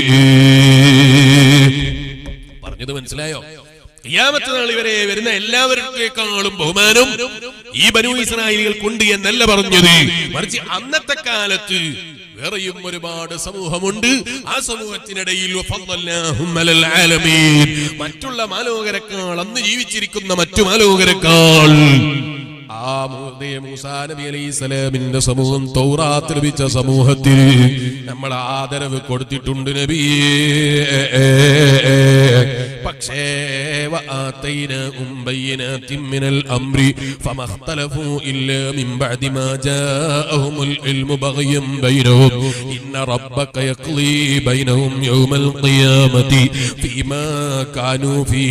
പറഞ്ഞത് മനസ്സിലായോ ഖിയാമത്ത് നാൾ വരെ വരുന്ന എല്ലാവരുടെക്കാളും ബഹുമാനം ഈ ബനു ഇസ്രായേലികൾക്കുണ്ട് എന്നല്ല പറഞ്ഞത് മറിച്ച് അന്നത്തെ കാലത്ത് വേറെയും ഒരുപാട് സമൂഹമുണ്ട് ആ സമൂഹത്തിനിടയിൽ വഫضلناهم على العالمين. മറ്റുള്ള മാലോകരെക്കാൾ അന്ന് ജീവിച്ചിരിക്കുന്ന മറ്റു മാലോകരെക്കാൾ ആ ആ മൂ- ദേ മൂസാ നബി അലൈഹി സ്വലാമിന്റെ സമൂഹം തൗറാത്ത് ലഭിച്ച സമൂഹത്തിൽ നമ്മൾ ആദരവ് കൊടുത്തിട്ടുണ്ട് നബിയേ പക്ഷേ وآتيناهم بينات من الأمر فما اختلفوا إلا من بعد ما جاءهم العلم بغيا بينهم إن ربك يقضي بينهم يوم القيامة فيما كانوا فيه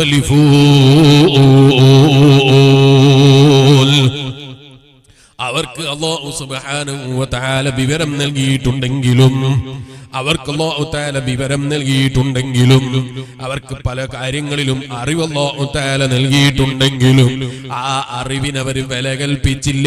يختلفون അവർക്ക് അള്ളാഹു സുബ്ഹാനഹു വ തആല വിവരം നൽകിയിട്ടുണ്ടെങ്കിലും അവർക്ക് അള്ളാഹു തആല വിവരം നൽകിയിട്ടുണ്ടെങ്കിലും അവർക്ക് പല കാര്യങ്ങളിലും അറിവ് അള്ളാഹു തആല നൽകിയിട്ടുണ്ടെങ്കിലും ആ അറിവിന് അവർ വില കൽപ്പിച്ചില്ല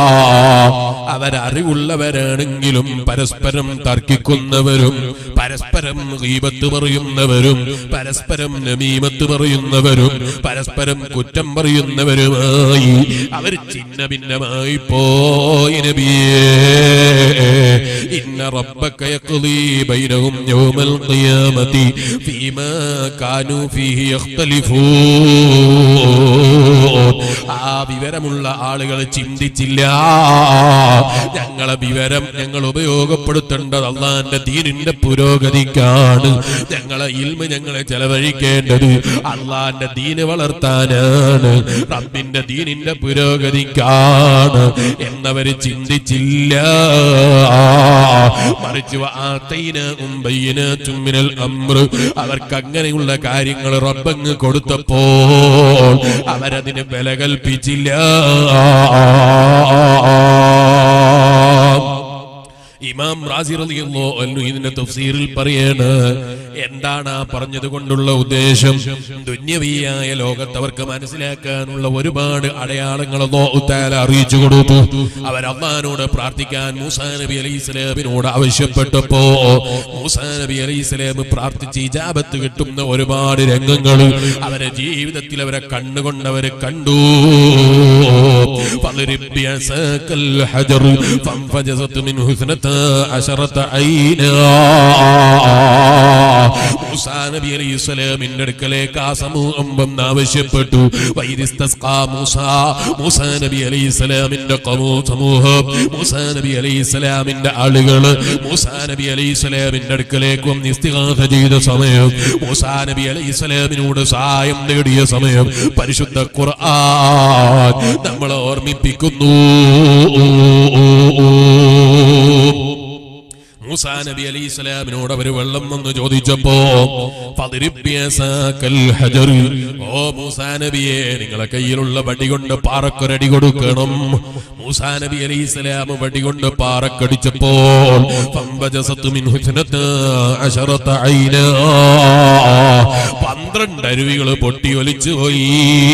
അവരറിവുള്ളവരാണെങ്കിലും പരസ്പരം തർക്കിക്കുന്നവരും പരസ്പരം ഗീബത്ത് പറയുന്നവരും പരസ്പരം നമീമത്ത് പറയുന്നവരും പരസ്പരം കുറ്റം പറയുന്നവരുമായി അവർ ചിന്ന ഭിന്നമായി പോയി നബിയേ ഇന്ന റബ്ബക യഖ്ളി ബൈനഹും യൗമൽ ഖിയാമത്തി ഫീമാ കാനൂ ഫീഹി യഖ്തലിഫൂൻ ആ വിവരമുള്ള ആളുകൾ ചിന്തിച്ചില്ല ഞങ്ങളെ വിവരം ഞങ്ങൾ ഉപയോഗപ്പെടുത്തേണ്ടത് അള്ളാന്റെ ദീനിന്റെ പുരോഗതിക്കാണ് ഞങ്ങളെ ഇൽമ ഞങ്ങളെ ചെലവഴിക്കേണ്ടത് അള്ളാന്റെ ദീന് വളർത്താനാണ് റബ്ബിന്റെ ദീനിന്റെ പുരോഗതിക്കാണ് എന്നവര് ചിന്തിച്ചില്ല മറിച്ച് ആത്തൈനും ബയ്യനാത്തും മിനൽ അമ്ര അവർക്ക് അങ്ങനെയുള്ള കാര്യങ്ങൾ റബ്ബങ്ങ് കൊടുത്തപ്പോൾ അവരതിന് വില കൽപ്പിച്ചില്ല ഇമാം റാസി റളിയല്ലാഹു അൻഹു ഇതിന്റെ തഫ്സീറിൽ പറയാണ് എന്താണ് ആ പറഞ്ഞത് കൊണ്ടുള്ള ഉദ്ദേശം ദുന്യവിയായ ലോകത്ത് അവർക്ക് മനസ്സിലാക്കാനുള്ള ഒരുപാട് അടയാളങ്ങൾ അല്ലാഹു തആല അറിയിച്ചു കൊടുത്തു അവർ അള്ളാഹിനോട് പ്രാർത്ഥിക്കാൻ മൂസാ നബി അലൈഹി സ്വലാമിനോട് ആവശ്യപ്പെട്ടപ്പോ മൂസാ നബി അലൈഹി സ്വലാം പ്രാർത്ഥിച്ച് ഇജാബത്ത് കിട്ടുന്ന ഒരുപാട് രംഗങ്ങൾ അവരെ ജീവിതത്തിൽ അവരെ കണ്ണുകൊണ്ട് അവരെ കണ്ടു فاضرب بعصاك الحجر فانفجرت منه اثنتا عشرة عينا മൂസാ നബി അലൈഹി സ്വലാമിന്റെ അടുക്കലേക്ക് ആ സമൂഹം വന്ന് ആവശ്യപ്പെട്ടു വൈദിസ്തസ്കാ മൂസ മൂസാ നബി അലൈഹി സ്വലാമിന്റെ കമൂ സമൂഹം മൂസാ നബി അലൈഹി സ്വലാമിന്റെ ആളുകള് മൂസാ നബി അലൈഹി സ്വലാമിന്റെ അടുക്കലേക്ക് വന്ന് ഇസ്തിഗാഥ ചെയ്ത സമയം മൂസാ നബി അലൈഹി സ്വലാമിനോട് സഹായം നേടിയ സമയം പരിശുദ്ധ ഖുർആൻ നമ്മളെ ഓർമ്മിപ്പിക്കുന്നു മൂസാ നബി അലൈഹി സ്വലാമിനോട് അവര് വെള്ളം വന്ന് ചോദിച്ചപ്പോ ഫദ്രിബ്യസാക്കൽ ഹജർ. ഓ മൂസാ നബിയെ നിങ്ങളെ കയ്യിലുള്ള വടി കൊണ്ട് പാറക്കൊരടി കൊടുക്കണം മൂസാ നബി അലൈഹി സ്വലാം വടി കൊണ്ട് പാറക്കടിച്ചപ്പോൾ ഫംബജസത്ത് മിൻഹു ഇസ്നത്താ അശറത്ത ഐനാ. പന്ത്രണ്ട് അരുവികൾ പൊട്ടി ഒലിച്ചു പോയി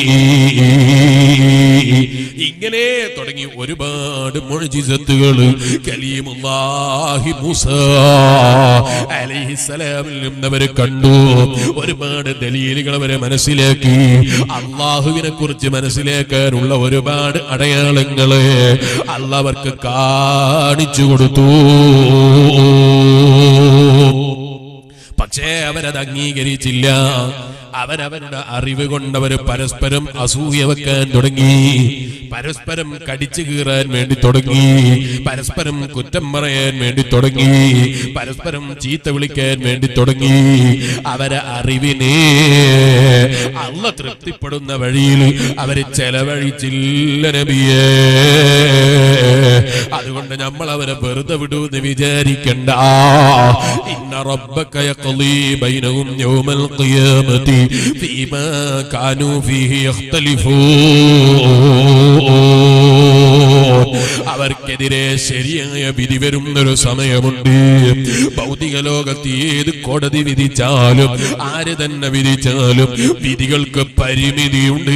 ഇങ്ങനെ തുടങ്ങി ഒരുപാട് മുഴജിസത്തുകൾ കലീമുല്ലാഹി മൂസ അലൈഹിസ്സലാമിൽ നിന്നവര് കണ്ടു ഒരുപാട് ദലീലുകൾ അവരെ മനസ്സിലാക്കി അള്ളാഹുവിനെ കുറിച്ച് മനസ്സിലാക്കാനുള്ള ഒരുപാട് അടയാളങ്ങള് അള്ളാഹ് അവർക്ക് കാണിച്ചു കൊടുത്തു പക്ഷേ അവരത് അംഗീകരിച്ചില്ല അവരവരുടെ അറിവ് കൊണ്ടവർ പരസ്പരം അസൂയ വെക്കാൻ തുടങ്ങി പരസ്പരം കടിച്ചു കീറാൻ വേണ്ടി തുടങ്ങി പരസ്പരം കുറ്റം പറയാൻ വേണ്ടി തുടങ്ങി പരസ്പരം ചീത്ത വിളിക്കാൻ വേണ്ടി തുടങ്ങി അവരെ അറിവിനെ അള്ള തൃപ്തിപ്പെടുന്ന വഴിയിൽ അവര് ചെലവഴിച്ചില്ല നബിയേ അതുകൊണ്ട് നമ്മൾ അവരെ വെറുതെ വിടൂന്ന് വിചാരിക്കണ്ട ഇന്ന റബ്ബക യഖ്ളീ ബൈനഹും യൗമൽ ഖിയാമത്തി ഫീമാ കാനൂ ഫീഹി യഖ്തലിഫൂൻ അവർക്കെതിരെ ശരിയായ വിധി വരുന്നൊരു സമയമുണ്ട് ഭൗതിക ലോകത്ത് ഏത് കോടതി വിധിച്ചാലും ആര് തന്നെ വിധിച്ചാലും വിധികൾക്ക് പരിമിതിയുണ്ട്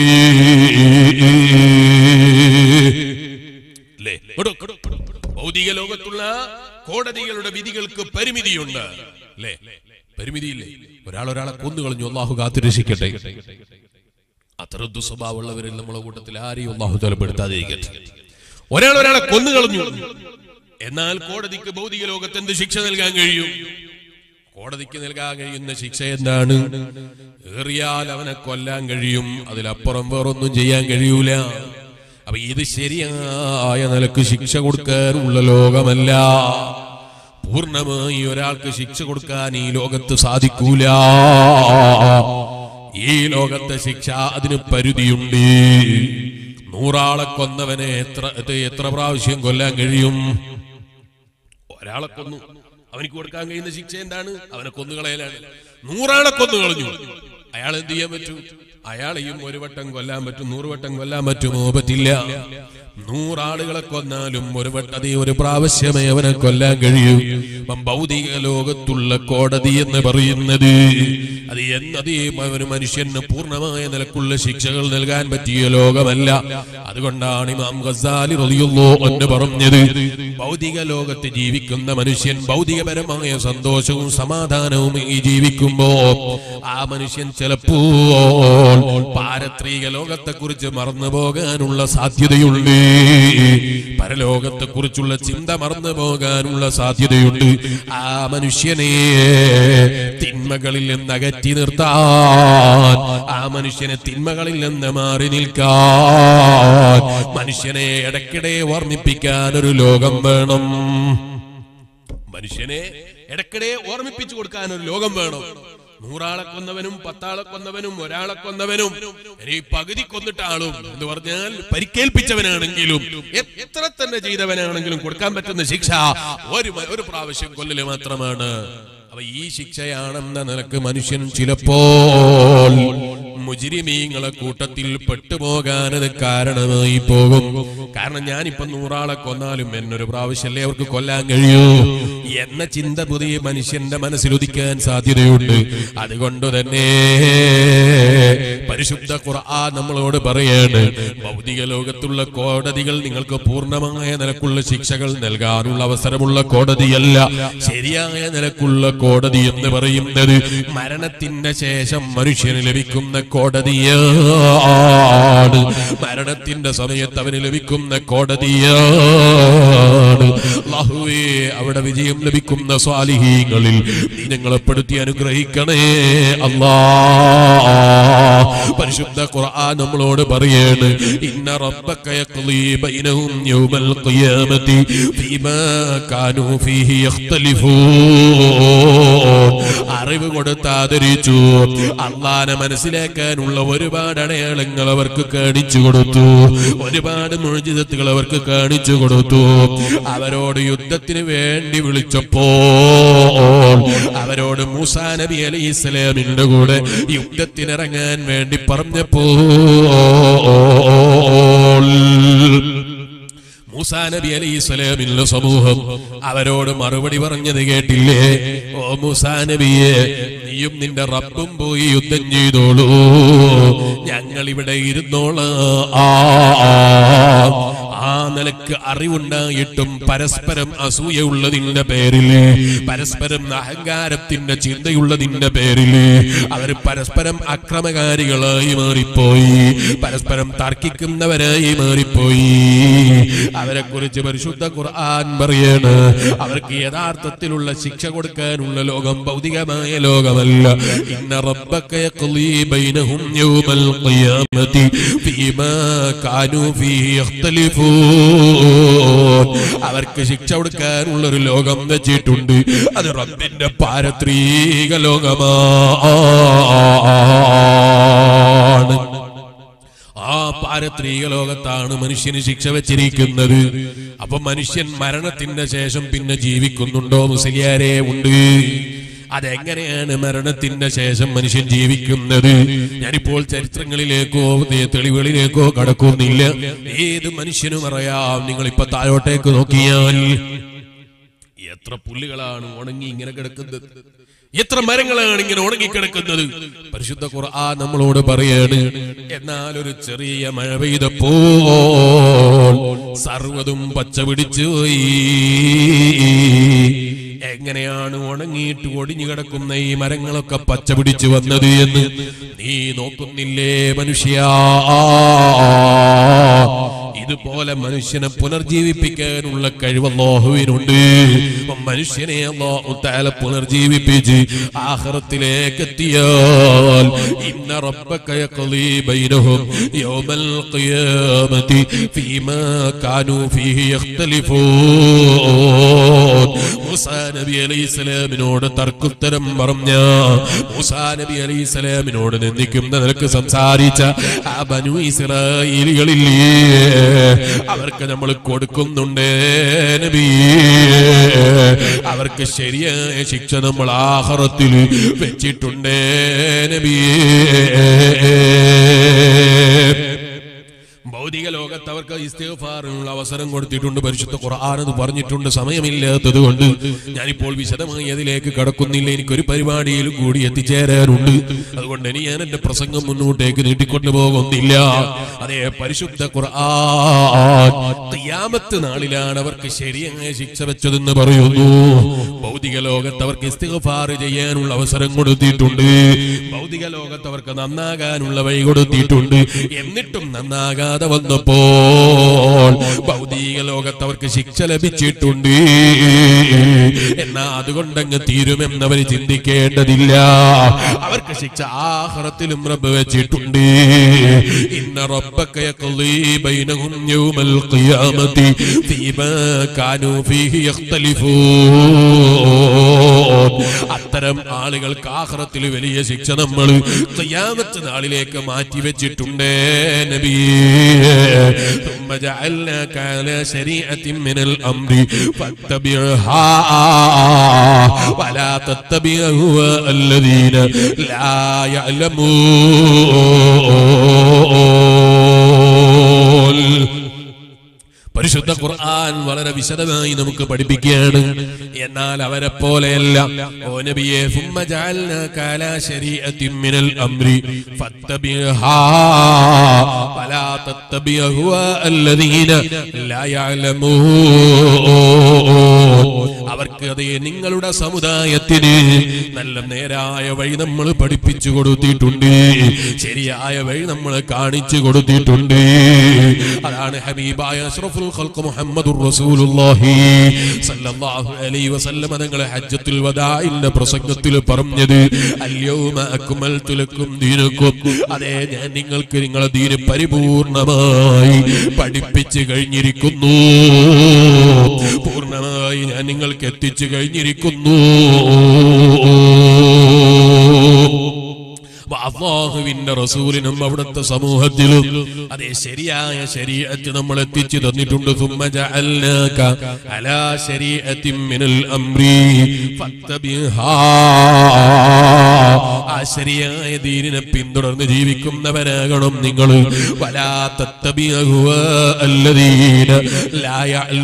അല്ലേ കൊടു, കൊടു, കൊടു. ഭൗതിക ലോകത്തുള്ള കോടതികളുടെ വിധികൾക്ക് പരിമിതിയുണ്ട് അല്ലേ പരിമിതിയില്ലേ ഒരാൾ ഒരാളെ കൊന്നുകളഞ്ഞു അള്ളാഹു കാത്തുരക്ഷിക്കട്ടെ അത്ര ദുസ്വഭാവമുള്ളവരിൽ നമ്മളെ കൂട്ടത്തിൽ ആരെയും അള്ളാഹു തലപ്പെടുത്താതിരിക്കട്ടെ ഒരാൾ ഒരാളെ കൊന്നുകളഞ്ഞു എന്നാൽ കോടതിക്ക് ഭൗതിക ലോകത്ത് എന്ത് ശിക്ഷ നൽകാൻ കഴിയും കോടതിക്ക് നൽകാൻ കഴിയുന്ന ശിക്ഷ എന്താണ് ഏറിയാൽ അവനെ കൊല്ലാൻ കഴിയും അതിലപ്പുറം വേറൊന്നും ചെയ്യാൻ കഴിയൂല അപ്പൊ ഇത് ശരിയായ നിലക്ക് ശിക്ഷ കൊടുക്കാനുള്ള ലോകമല്ല പൂർണ്ണമായി ഒരാൾക്ക് ശിക്ഷ കൊടുക്കാൻ ഈ ലോകത്ത് സാധിക്കൂല ഈ ലോകത്തെ ശിക്ഷ അതിന് പരിധിയുണ്ട് നൂറാളെ കൊന്നവനെ എത്ര ഇത് എത്ര പ്രാവശ്യം കൊല്ലാൻ കഴിയും ഒരാളെ കൊന്നു അവനിക്ക് കൊടുക്കാൻ കഴിയുന്ന ശിക്ഷ എന്താണ് അവനെ കൊന്നുകളയലാണ് നൂറാളെ കൊന്നു കളഞ്ഞു അയാൾ എന്ത് ചെയ്യാൻ പറ്റും അയാളെയും ഒരു വട്ടം കൊല്ലാൻ പറ്റും നൂറ് വട്ടം കൊല്ലാൻ പറ്റുമോ പറ്റില്ല നൂറാളുകളെ കൊന്നാലും ഒരു വട്ടതി ഒരു പ്രാവശ്യമേ അവനെ കൊല്ലാൻ കഴിയൂ അപ്പം ഭൗതിക ലോകത്തുള്ള കോടതി എന്ന് പറയുന്നത് അത് എന്നത് ഒരു മനുഷ്യന് പൂർണ്ണമായ നിലക്കുള്ള ശിക്ഷകൾ നൽകാൻ പറ്റിയ ലോകമല്ല അതുകൊണ്ടാണ് ഇമാം ഗസാലി റളിയല്ലോ എന്ന് പറഞ്ഞത് ഭൗതിക ലോകത്ത് ജീവിക്കുന്ന മനുഷ്യൻ ഭൗതികപരമായ സന്തോഷവും സമാധാനവും ഈ ജീവിക്കുമ്പോ ആ മനുഷ്യൻ ചിലപ്പോൾ പാരത്രിക ലോകത്തെ കുറിച്ച് മറന്നു പോകാനുള്ള സാധ്യതയുണ്ട് പരലോകത്തെ കുറിച്ചുള്ള ചിന്ത മറന്നു പോകാനുള്ള സാധ്യതയുണ്ട് ആ മനുഷ്യനെ തിന്മകളിൽ നിന്ന് അകറ്റി നിർത്താൻ ആ മനുഷ്യനെ തിന്മകളിൽ നിന്ന് മാറി നിൽക്കാൻ മനുഷ്യനെ ഇടയ്ക്കിടെ ഓർമ്മിപ്പിക്കാൻ ഒരു ലോകം വേണം മനുഷ്യനെ ഇടയ്ക്കിടെ ഓർമ്മിപ്പിച്ചു കൊടുക്കാൻ ഒരു ലോകം വേണം നൂറാളെ കൊന്നവനും പത്താളെ കൊന്നവനും ഒരാളെ കൊന്നവനും ഇനി പകുതി കൊന്നിട്ട ആളും എന്ന് പറഞ്ഞാൽ പരിക്കേൽപ്പിച്ചവനാണെങ്കിലും എത്ര തന്നെ ചെയ്തവനാണെങ്കിലും കൊടുക്കാൻ പറ്റുന്ന ശിക്ഷ ഒരു മ- ഒരു പ്രാവശ്യം കൊല്ലല് മാത്രമാണ് അപ്പൊ ഈ ശിക്ഷയാണെന്ന നിലക്ക് മനുഷ്യൻ ചിലപ്പോൾ മുജിരിമീങ്ങളെ കൂട്ടത്തിൽ പെട്ടുപോകാനത് കാരണമായി പോകും കാരണം ഞാനിപ്പോ നൂറാളെ കൊന്നാലും എന്നൊരു പ്രാവശ്യമല്ലേ അവർക്ക് കൊല്ലാൻ കഴിയൂ എന്ന ചിന്ത പുതിയ മനുഷ്യന്റെ മനസ്സിൽ ഉദിക്കാൻ സാധ്യതയുണ്ട് അതുകൊണ്ട് തന്നെ പരിശുദ്ധ ഖുർആൻ നമ്മളോട് പറയാണ് ഭൗതിക ലോകത്തുള്ള കോടതികൾ നിങ്ങൾക്ക് പൂർണ്ണമായ നിലക്കുള്ള ശിക്ഷകൾ നൽകാനുള്ള അവസരമുള്ള കോടതിയല്ല ശരിയായ നിലക്കുള്ള കോടതി എന്ന് പറയുന്നത് മരണത്തിന്റെ ശേഷം മനുഷ്യന് ലഭിക്കുന്ന കോടതിയാണ് മരണത്തിന്റെ സമയത്ത് അവന് ലഭിക്കുന്ന കോടതിയാണ് അല്ലാഹുവേ അവിടെ വിജയം ലഭിക്കുന്ന സ്വാലിഹീങ്ങളിൽ നീ ഞങ്ങളെ പെടുത്തി അനുഗ്രഹിക്കണേ അല്ലാ പരിശുദ്ധ ഖുർആൻ നമ്മളോട് പറയാണ് ഇന്ന റബ്ബക യഖ്ലി ബൈനഹും യൗമൽ ഖിയാമത്തി ഫീമാ കാനൂ ഫീഹി യഖ്തലിഫൂൻ അറിവ് കൊടുത്ത് ആദരിച്ചു അള്ളാനെ മനസ്സിലാക്കാനുള്ള ഒരുപാട് അടയാളങ്ങൾ അവർക്ക് കാണിച്ചു കൊടുത്തു ഒരുപാട് മുഴുജിതത്തുകൾ അവർക്ക് കാണിച്ചു കൊടുത്തു അവരോട് യുദ്ധത്തിന് വേണ്ടി വിളിച്ചപ്പോൾ അവരോട് മൂസാ നബി അലൈഹി ഇസ്ലാമിന്റെ കൂടെ യുദ്ധത്തിനിറങ്ങാൻ വേണ്ടി പറഞ്ഞപ്പോൾ മൂസാ നബി അലൈഹി സ്വലാമിന്റെ സമൂഹം അവരോട് മറുപടി പറഞ്ഞത് കേട്ടില്ലേ ഓ മൂസാ നബിയെ നീയും നിന്റെ റബ്ബും പോയി യുദ്ധം ചെയ്തോളൂ ഞങ്ങൾ ഇവിടെ ഇരുന്നോളാ ആ, ആ, ആ നിലക്ക് അറിവുണ്ടായിട്ടും പരസ്പരം അസൂയുള്ളതിന്റെ പേരിൽ പരസ്പരം അഹങ്കാരത്തിന്റെ ചിന്തയുള്ളതിന്റെ പേരിൽ അവർ പരസ്പരം അക്രമകാരികളായി മാറിപ്പോയി പരസ്പരം തർക്കിക്കുന്നവരായി മാറിപ്പോയി അവരെ കുറിച്ച് പരിശുദ്ധ ഖുർആൻ പറയാണ് അവർക്ക് യഥാർത്ഥത്തിലുള്ള ശിക്ഷ കൊടുക്കാനുള്ള ലോകം ഭൗതികമായ ലോകമല്ല ഇന്ന റബ്ബക യഖ്ലി ബൈനഹും യൗമൽ ഖിയാമത്തി ഫീമാ കാനൂ ഫീഹി യഖ്തലിഫൂൻ അവർക്ക് ശിക്ഷ കൊടുക്കാനുള്ള ഒരു ലോകം വെച്ചിട്ടുണ്ട് അത് റബ്ബിന്റെ പാരത്രീക ലോകമാണ് ആ പാരത്രീക ലോകത്താണ് മനുഷ്യന് ശിക്ഷ വെച്ചിരിക്കുന്നത് അപ്പൊ മനുഷ്യൻ മരണത്തിന്റെ ശേഷം പിന്നെ ജീവിക്കുന്നുണ്ടോ മുസ്ലിയാരെ ഉണ്ട് അതെങ്ങനെയാണ് മരണത്തിന്റെ ശേഷം മനുഷ്യൻ ജീവിക്കുന്നത് ഞാനിപ്പോൾ ചരിത്രങ്ങളിലേക്കോ ദേ- തെളിവുകളിലേക്കോ കടക്കുന്നില്ല ഏത് മനുഷ്യനും അറിയാം നിങ്ങൾ ഇപ്പൊ താഴോട്ടേക്ക് നോക്കിയാൽ എത്ര പുല്ലുകളാണ് ഉണങ്ങി ഇങ്ങനെ കിടക്കുന്നത് എത്ര മരങ്ങളാണ് ഇങ്ങനെ ഉണങ്ങിക്കിടക്കുന്നത് പരിശുദ്ധ ഖുർആൻ നമ്മളോട് പറയാണ് എന്നാൽ ഒരു ചെറിയ മഴ പെയ്തപ്പോൾ സർവ്വതും പച്ച പിടിച്ചു പോയി എങ്ങനെയാണ് ഉണങ്ങിയിട്ട് ഒടിഞ്ഞു കിടക്കുന്ന ഈ മരങ്ങളൊക്കെ പച്ച പിടിച്ചു വന്നത് എന്ന് നീ നോക്കുന്നില്ലേ മനുഷ്യ ഇതുപോലെ മനുഷ്യനെ പുനർജീവിപ്പിക്കാനുള്ള കഴിവ് അല്ലാഹുവിനുണ്ട് മനുഷ്യനെ അല്ലാഹു തആല പുനർജീവിപ്പിച്ച് ആഖിറത്തിലേക്ക് എത്തിയാൽ ഇന്ന റബ്ബക യഖ്ലി ബൈനഹും യൗമൽ ഖിയാമത്തി ഫീമാ കാനൂ ഫീഹി യഖ്തലിഫൂൻ മൂസാ നബി അലൈഹിസ്സലാമിനോട് തർക്കുത്തരം പറഞ്ഞ മൂസാ നബി അലൈഹിസ്സലാമിനോട് നിന്ദിക്കുന്ന നിനക്ക് സംസാരിച്ച ആ ബനു ഇസ്രായേലികളില്ലേ അവർക്ക് നമ്മൾ കൊടുക്കുന്നുണ്ട് നബി അവർക്ക് ശരിയായ ശിക്ഷ നമ്മൾ ആഹാരത്തിൽ വെച്ചിട്ടുണ്ട് നബിയേ ഭൗതിക ലോകത്ത് അവർക്ക് ഇസ്തിഗ്ഫാറിനുള്ള അവസരം കൊടുത്തിട്ടുണ്ട് പരിശുദ്ധ ഖുർആൻ അത് പറഞ്ഞിട്ടുണ്ട് സമയമില്ലാത്തത് കൊണ്ട് ഞാനിപ്പോൾ വിശദമായി അതിലേക്ക് കടക്കുന്നില്ല എനിക്കൊരു പരിപാടിയിലും കൂടി എത്തിച്ചേരാനുണ്ട് അതുകൊണ്ട് ഇനി ഞാൻ എന്റെ പ്രസംഗം മുന്നോട്ടേക്ക് നീട്ടിക്കൊണ്ടു പോകുന്നില്ല അതേ പരിശുദ്ധ ഖുർആൻ ഖിയാമത്ത് നാളിലാണ് അവർക്ക് ശരിയായ ശിക്ഷ വെച്ചതെന്ന് പറയുന്നു ഭൗതിക ലോകത്ത് അവർക്ക് ഇസ്തിഗ്ഫാർ ചെയ്യാനുള്ള അവസരം കൊടുത്തിട്ടുണ്ട് ഭൗതിക ലോകത്ത് അവർക്ക് നന്നാകാനുള്ള വഴി കൊടുത്തിട്ടുണ്ട് എന്നിട്ടും നന്നാകാതെ വന്നപ്പോൾ ഭൗതിക ലോകത്ത് അവർക്ക് ശിക്ഷ ലഭിച്ചിട്ടുണ്ട് എന്നാ അതുകൊണ്ടങ്ങ് തീരുമെന്നവർ ചിന്തിക്കേണ്ടതില്ല അവർക്ക് ശിക്ഷ ആഹ്റത്തിലും റബ്ബ് വെച്ചിട്ടുണ്ട് ഇന്ന റബ്ബക യഖ്ളീ ബൈനഹും യൗമൽ ഖിയാമത്തി ഫീമാ കാനൂ ഫീഹി യഖ്തലിഫൂൻ അത്തരം ആളുകൾക്ക് ആഖിറത്തിൽ വലിയ ശിക്ഷ നമ്മൾ ഖിയാമത്ത് നാളിലേക്ക് മാറ്റി വെച്ചിട്ടുണ്ട് നബിയേ ثم جعلناك على شريعة من الأمر فاتبعها ولا تتبع أهواء الذين لا يعلمون പരിശുദ്ധ ഖുർആൻ വളരെ വിശദമായി നമുക്ക് പഠിപ്പിക്കുകയാണ് എന്നാൽ അവരെ പോലെയല്ല ഓ നബിയെ ثم جعلناك على شريعة من الأمر فاتبعها ولا تتبع أهواء الذين لا يعلمون അവർക്ക് അതേ നിങ്ങളുടെ സമുദായത്തിന് നല്ല നേരായ വഴി നമ്മൾ പഠിപ്പിച്ചു കൊടുത്തിട്ടുണ്ട് ശരിയായ വഴി നമ്മൾ കാണിച്ചു കൊടുത്തിട്ടുണ്ട് അതാണ് ഹബീബായ അഷ്റഫുൽ ഖൽഖ് മുഹമ്മദുർ റസൂലുള്ളാഹി സല്ലല്ലാഹു അലൈഹി വസല്ലം തങ്ങളെ ഹജ്ജത്തുൽ വദാഇന്റെ പ്രസംഗത്തിൽ പറഞ്ഞത് അൽയൗമ അക്മൽതു ലക്കും ദീനക്കും അതേ ഞാൻ നിങ്ങൾക്ക് നിങ്ങളെ ദീന് പരിപൂർണമായി പഠിപ്പിച്ചു കഴിഞ്ഞിരിക്കുന്നു പൂർണ്ണമായി ഞാൻ നിങ്ങൾക്ക് എത്തിച്ചു കഴിഞ്ഞിരിക്കുന്നു അപ്പൊ അള്ളാഹുവിന്റെ റസൂലിനും അവിടുത്തെ സമൂഹത്തിലും അതേ ശരിയായ ശരീരത്ത് നമ്മൾ എത്തിച്ചു തന്നിട്ടുണ്ട് ثم جعلناك على شريعة من الأمر فاتبعها ആ ശരിയായ ദീനിനെ പിന്തുടർന്ന് ജീവിക്കുന്നവരാകണം നിങ്ങൾ ولا تتبع أهواء الذين لا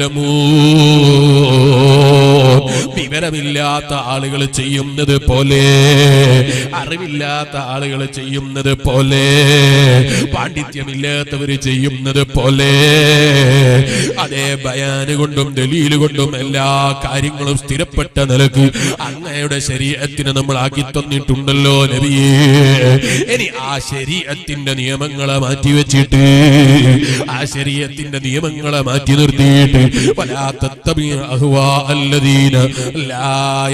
يعلمون വിവരമില്ലാത്ത ആളുകൾ ചെയ്യുന്നത് പോലെ അറിവില്ലാത്ത ആളുകൾ ചെയ്യുന്നത് പോലെ പാണ്ഡിത്യമില്ലാത്തവർ ചെയ്യുന്നത് പോലെ അതേ ബയാന് കൊണ്ടും ദലീല് കൊണ്ടും എല്ലാ കാര്യങ്ങളും സ്ഥിരപ്പെട്ട നിലക്ക് അങ്ങയുടെ ശരീരത്തിന് നമ്മൾ ആക്കി തന്നിട്ടുണ്ടല്ലോ നബിയേ ഇനി ആ ശരീരത്തിന്റെ നിയമങ്ങളെ മാറ്റി വെച്ചിട്ട് ആ ശരീരത്തിന്റെ നിയമങ്ങളെ മാറ്റി നിർത്തിയിട്ട് വലാത്തത്തബി അഹ്വാ അല്ലദീന ലാ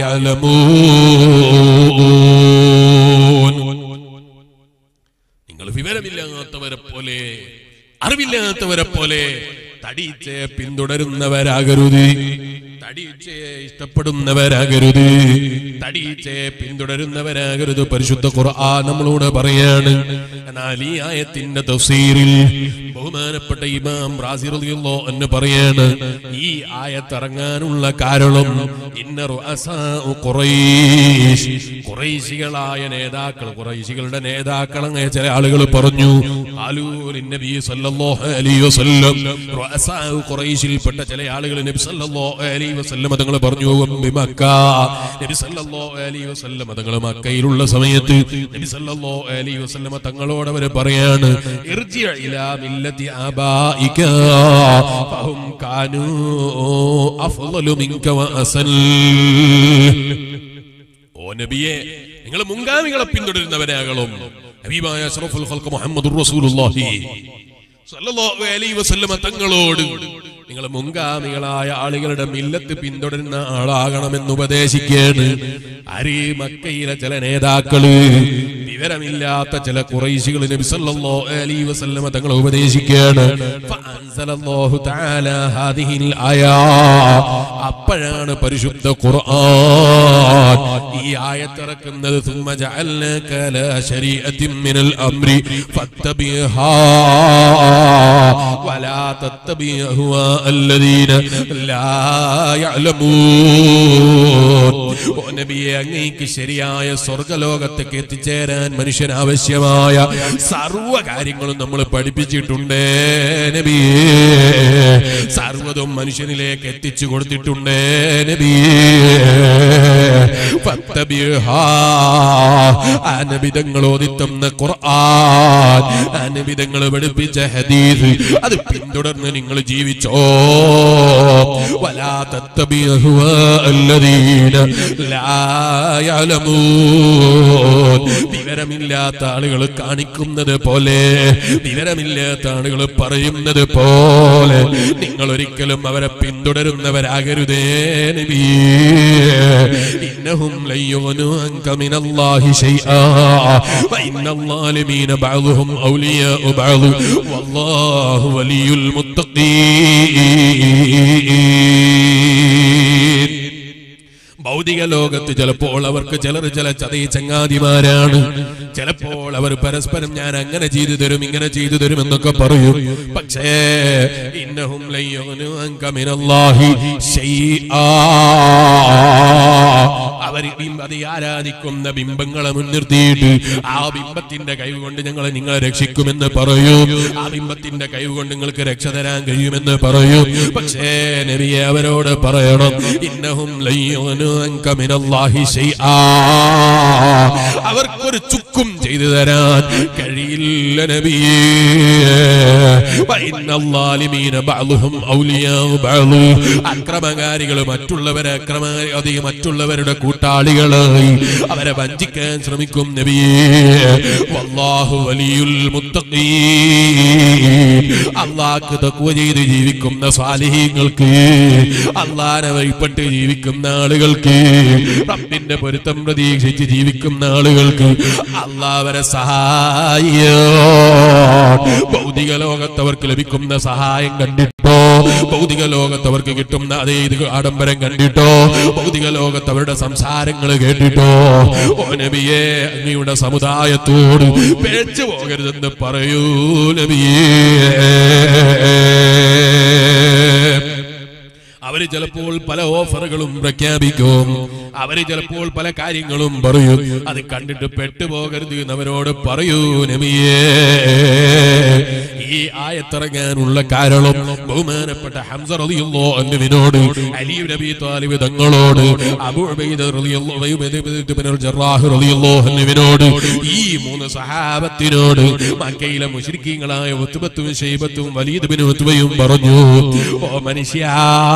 യഅലമൂൻ നിങ്ങൾ വിവരമില്ലാത്തവരെ പോലെ അറിവില്ലാത്തവരെ പോലെ തടിച്ചെ പിന്തുടരുന്നവരാകരുത് തടിച്ചെ ഇഷ്ടപ്പെടുന്നവരാകരുത് തടിച്ചെ പിന്തുടരുന്നവരാകരുത് പരിശുദ്ധ ഖുർആൻ നമ്മളോട് പറയാണ് എന്നാൽ ഈ ആയത്തിന്റെ തഫ്സീറിൽ ബഹുമാനപ്പെട്ട ഇമാം റാസി റളിയല്ലാഹു അൻഹു പറയാണ് ഈ ആയത്ത് ഇറങ്ങാനുള്ള കാരണം ഇന്ന റുഅസാഉ ഖുറൈശ് ഖുറൈശികളായ നേതാക്കൾ ഖുറൈശികളുടെ നേതാക്കൾ അങ്ങനെ ചില ആളുകൾ പറഞ്ഞു ഖാലൂ നബി സല്ലല്ലാഹു അലൈഹി വസല്ലം റുഅസാഉ ഖുറൈശിൽപ്പെട്ട ചില ആളുകൾ നബി സല്ലല്ലാഹു അലൈഹി വസല്ലം തങ്ങൾ പറഞ്ഞു ബി മക്ക നബി സല്ലല്ലാഹു അലൈഹി വസല്ലം തങ്ങൾ മക്കയിലുള്ള സമയത്ത് നബി സല്ലല്ലാഹു അലൈഹി വസല്ലം തങ്ങളോട് അവർ പറയാണ് ഇർജി ഇലാ മില്ലത്തി ആബായിക ഫഹും കാനൂ അഫ്ളലു മിൻക വഅസൽ ഓ നബിയെ നിങ്ങൾ മുൻഗാമികളെ പിന്തുടരുന്നവരാകണം ഹബീബായ അഷ്റഫുൽ ഖൽഖ് മുഹമ്മദുർ റസൂലുള്ളാഹി സല്ലല്ലാഹു അലൈഹി വസല്ലമ തങ്ങളോട് നിങ്ങൾ മുൻഗാമികളായ ആളുകളുടെ മില്ലത്ത് പിന്തുടരുന്ന ആളാകണമെന്ന് ഉപദേശിക്കുകയാണ് അരി മക്കയിലെ ചില നേതാക്കള് വിവരമില്ലാത്ത ചില കുറൈശികൾ നബി സല്ലല്ലാഹു അലൈഹി വസല്ലമ തങ്ങളെ ഉപദേശിക്കുകയാണ് ഫഅൻസലല്ലാഹു തആല ഹാദിഹിൽ ആയാ അപ്പോഴാണ് പരിശുദ്ധ ഖുർആൻ ഈ ആയത്തിറക്കുന്നത് ثم جعلناك على شريعة من الأمر فاتبعها ولا تتبع أهواء الذين لا يعلمون ഓ നബിയെ അങ്ങേക്ക് ശരിയായ സ്വർഗലോകത്തേക്ക് എത്തിച്ചേരാൻ മനുഷ്യന് ആവശ്യമായ സർവ്വ കാര്യങ്ങളും നമ്മൾ പഠിപ്പിച്ചിട്ടുണ്ട് നബിയേ സർവ്വതും മനുഷ്യനിലേക്ക് എത്തിച്ചു കൊടുത്തിട്ടുണ്ട് നബിയേ ഫത്തബിഹാ അനബിതങ്ങൾ ഓദിത്തന്ന ഖുർആൻ അനബിതങ്ങൾ പഠിപ്പിച്ച ഹദീസ് അത് പിന്തുടർന്ന് നിങ്ങൾ ജീവിച്ചോ വലാ തത്തബിഹു അല്ലദീന ലാ യഅലമൂൻ വിവരമില്ലാത്ത ആളുകൾ കാണിക്കുന്നത് പോലെ വിവരമില്ലാത്ത ആളുകൾ പറയുന്നത് പോലെ നിങ്ങൾ ഒരിക്കലും അവരെ പിന്തുടരുന്നവരാകരുതേ നബിയേ إنهم لن يغنوا عنك من الله شيئا وإن الظالمين بعضهم أولياء بعض والله ولي المتقين ഭൗതിക ലോകത്ത് ചിലപ്പോൾ അവർക്ക് ചിലർ ചില ചതയ ചങ്ങാതിമാരാണ് ചിലപ്പോൾ അവർ പരസ്പരം ഞാൻ അങ്ങനെ ചെയ്തു തരും ഇങ്ങനെ ചെയ്തു തരും എന്നൊക്കെ പറയും പക്ഷേ ഇന്നഹും ലൻ യുഗ്നു അൻക മിനല്ലാഹി ശൈആ. അവർ അത് ആരാധിക്കുന്ന ബിംബങ്ങളെ മുൻനിർത്തിയിട്ട് ആ ബിംബത്തിന്റെ കൈ കൊണ്ട് ഞങ്ങൾ നിങ്ങളെ രക്ഷിക്കുമെന്ന് പറയും ആ ബിംബത്തിന്റെ കൈ കൊണ്ട് നിങ്ങൾക്ക് രക്ഷ തരാൻ കഴിയുമെന്ന് പറയും പക്ഷേ നബിയെ അവരോട് പറയണം ഇന്നഹും ലൻ യുഗ്നു അൻക മിനല്ലാഹി ശൈആ. അവർക്കൊരു ചുക്കും ചെയ്തു തരാൻ കഴിയില്ല നബിയേ വഇന്ന الظالمين بعضهم أولياء بعض അക്രമകാരികൾ മറ്റുള്ളവരെ അക്രമ അധിക മറ്റുള്ളവരുടെ കൂട്ടാളികളായി അവരെ വഞ്ചിക്കാൻ ശ്രമിക്കും നബിയേ വല്ലാഹു വലിയുൽ മുത്തഖീൻ അള്ളാഹ്ക്ക് തക്വ ചെയ്ത് ജീവിക്കുന്ന സ്വാലിഹീങ്ങൾക്ക് അള്ളാനെ വഴിപ്പെട്ട് ജീവിക്കുന്ന ആളുകൾക്ക് റബ്ബിന്റെ പൊരുത്തം പ്രതീക്ഷിച്ച് ജീവിക്കുന്ന ആളുകൾക്ക് അള്ളാഹ് സഹായോ ഭൗതിക ലോകത്ത് അവർക്ക് ലഭിക്കുന്ന സഹായം കണ്ടിട്ടോ ഭൗതിക ലോകത്ത് അവർക്ക് കിട്ടുന്ന അതേ ഇത് ആഡംബരം കണ്ടിട്ടോ ഭൗതിക ലോകത്ത് അവരുടെ സംസാരങ്ങൾ കേട്ടിട്ടോ ഓ നബിയെ അങ്ങയുടെ സമുദായത്തോട് പിഴച്ചു പോകരുതെന്ന് പറയൂ നബിയേ അവര് ചിലപ്പോൾ പല ഓഫറുകളും പ്രഖ്യാപിക്കും അവര് ചിലപ്പോൾ പല കാര്യങ്ങളും പറയും അത് കണ്ടിട്ട് പെട്ടുപോകരുത് എന്ന് അവരോട് പറയൂ നബിയേ ഈ ആയത്തിറങ്ങാനുള്ള കാരണം ബഹുമാനപ്പെട്ട ഹംസ റളിയല്ലാഹു അൻഹുവിനോട് അലി നബി താലിബ് തങ്ങളോട് അബൂ ഉബൈദ റളിയല്ലാഹു ഉബൈദ ഇബ്നു ജറാഹ് റളിയല്ലാഹു അൻഹുവിനോട് ഈ മൂന്ന് സഹാബത്തിനോട് മക്കയിലെ മുശ്രിക്കീങ്ങളായ ഉത്ബത്തും ഷൈബത്തും വലീദ് ബിൻ ഉത്ബയും പറഞ്ഞു ഓ മനുഷ്യ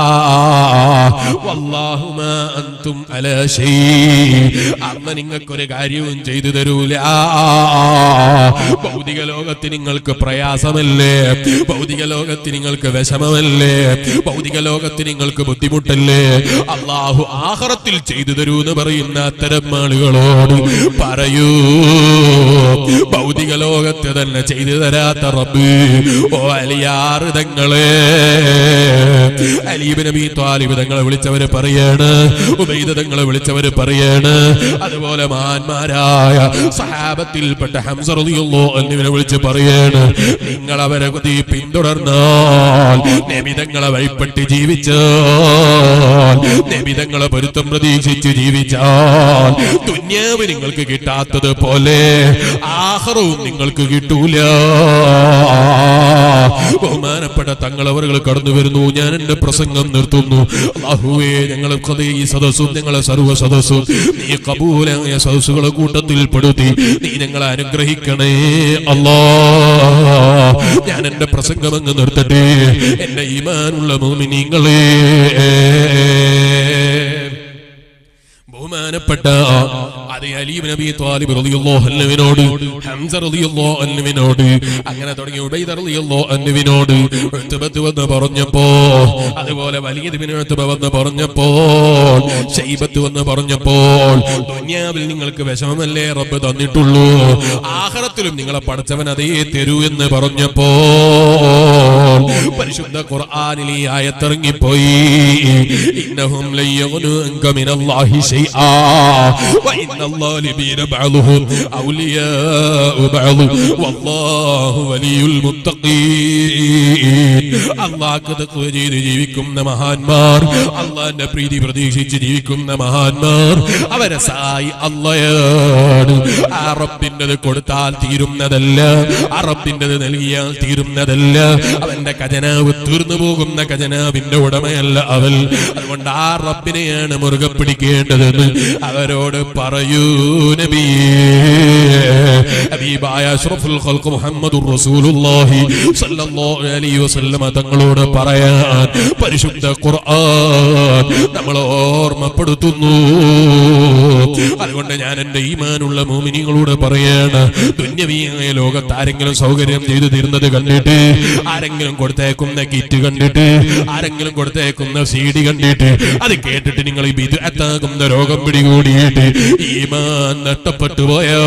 വല്ലാഹു മാ അൻതും അലാ ശൈ അന്ന് നിങ്ങൾക്കൊരു കാര്യവും ചെയ്തു തരൂല ഭൗതിക ലോകത്ത് നിങ്ങൾക്ക് പ്രയാസമല്ലേ ഭൗതിക ലോകത്ത് നിങ്ങൾക്ക് വിഷമമല്ലേ ഭൗതിക ലോകത്ത് നിങ്ങൾക്ക് ബുദ്ധിമുട്ടല്ലേ അള്ളാഹു ആഹറത്തിൽ ചെയ്തു തരൂ എന്ന് പറയുന്ന അത്തരം ആളുകളോട് പറയൂ ഭൗതിക ലോകത്ത് തന്നെ ചെയ്തു തരാത്ത റബ്ബ് ഓ അലിയാറ് തങ്ങളെ അലീബ് നബി ത്വാലിബ് തങ്ങളെ വിളിച്ചവര് പറയാണ് ഉബൈദ തങ്ങളെ വിളിച്ചവര് പറയാണ് അതുപോലെ മഹാന്മാരായ സഹാബത്തിൽപ്പെട്ട ഹംസ റളിയല്ലാഹു അൻഹുവിനെ വിളിച്ച് പറയാണ് നിങ്ങൾ അവരെ കുതി പിന്തുടർന്നാൽ നബിതങ്ങളെ വഴിപ്പെട്ട് ജീവിച്ചാൽ നബിതങ്ങളെ പൊരുത്തം പ്രതീക്ഷിച്ച് ജീവിച്ചാൽ ദുന്യാവ് നിങ്ങൾക്ക് കിട്ടാത്തത് പോലെ ആഹ്റവും നിങ്ങൾക്ക് കിട്ടൂല ബഹുമാനപ്പെട്ട തങ്ങളവറുകൾ കടന്നു വരുന്നു ഞാൻ എന്റെ പ്രസംഗം നിർത്തുന്നു അള്ളാഹുവേ ഞങ്ങൾ ഈ സദസ്സും ഞങ്ങളെ സർവ്വ സദസ്സും നീ കബൂലായ സദസ്സുകളെ കൂട്ടത്തിൽ പെടുത്തി നീ ഞങ്ങളെ അനുഗ്രഹിക്കണേ അല്ലാ ഞാൻ എന്റെ പ്രസംഗം അങ്ങ് നിർത്തട്ടെ എന്റെ ഈമാനുള്ള മോമിനിങ്ങളെ ബഹുമാനപ്പെട്ട അത് അലീബ് നബി ത്വാലിബ് റളിയല്ലാഹു അൻഹുവിനോട് ഹംസ റളിയല്ലാഹു അൻഹുവിനോട് അങ്ങനെ തുടങ്ങി ഉബൈദ റളിയല്ലാഹു അൻഹുവിനോട് ഉത്ബത്ത് വന്ന് പറഞ്ഞപ്പോ അതുപോലെ വലിയ ഉത്ബ വന്ന് പറഞ്ഞപ്പോൾ ഷൈബത്ത് വന്ന് പറഞ്ഞപ്പോൾ ദുനിയാവിൽ നിങ്ങൾക്ക് വിഷമമല്ലേ റബ്ബ് തന്നിട്ടുള്ളൂ ആഖിറത്തിലും നിങ്ങളെ പഠിച്ചവൻ അതേ തരൂ എന്ന് പറഞ്ഞപ്പോ പരിശുദ്ധ ഖുർആനിൽ ഈ ആയത്തിറങ്ങിപ്പോയി ഇന്നഹും ലയ്യഗ്നു അൻക മിനല്ലാഹി ശൈആ വഇന്ന الظالمين بعضهم أولياء بعض والله ولي المتقين അള്ളാഹ് തഖ്വ ചെയ്ത് ജീവിക്കുന്ന മഹാന്മാർ അള്ളാഹിന്റെ പ്രീതി പ്രതീക്ഷിച്ച് ജീവിക്കുന്ന മഹാന്മാർ അവരെ സായി അള്ളയാണ് ആ റബ്ബിൻ്റെത് കൊടുത്താൽ തീരുന്നതല്ല ആ റബ്ബിൻ്റെത് നൽകിയാൽ തീരുന്നതല്ല അവന്റെ ഖജനാവ് തീർന്നു പോകുന്ന ഖജനാവിന്റെ ഉടമയല്ല അവൽ അതുകൊണ്ട് ആ റബ്ബിനെയാണ് മുറുകെ പിടിക്കേണ്ടതെന്ന് അവരോട് പറയൂ നബിയേ ഹബീബായ അഷ്റഫുൽ ഖൽഖ് മുഹമ്മദുർ റസൂലുള്ളാഹി സ്വല്ലല്ലാഹു അലൈഹി വസല്ലമ തങ്ങളോട് പറയാൻ പരിശുദ്ധ ഖുർആൻ നമ്മളെ ഓർമ്മപ്പെടുത്തുന്നു അതുകൊണ്ട് ഞാൻ എന്റെ ഈമാനുള്ള മോമിനികളോട് പറയാണ് ദുന്യവീയായ ലോകത്ത് ആരെങ്കിലും സൗകര്യം ചെയ്തു തീർന്നത് കണ്ടിട്ട് ആരെങ്കിലും കൊടുത്തേക്കുന്ന കിറ്റ് കണ്ടിട്ട് ആരെങ്കിലും കൊടുത്തേക്കുന്ന സി ഡി കണ്ടിട്ട് അത് കേട്ടിട്ട് നിങ്ങൾ ഈ വിദഗ്ധാകുന്ന രോഗം പിടികൂടിയിട്ട് ഈമാൻ നഷ്ടപ്പെട്ടു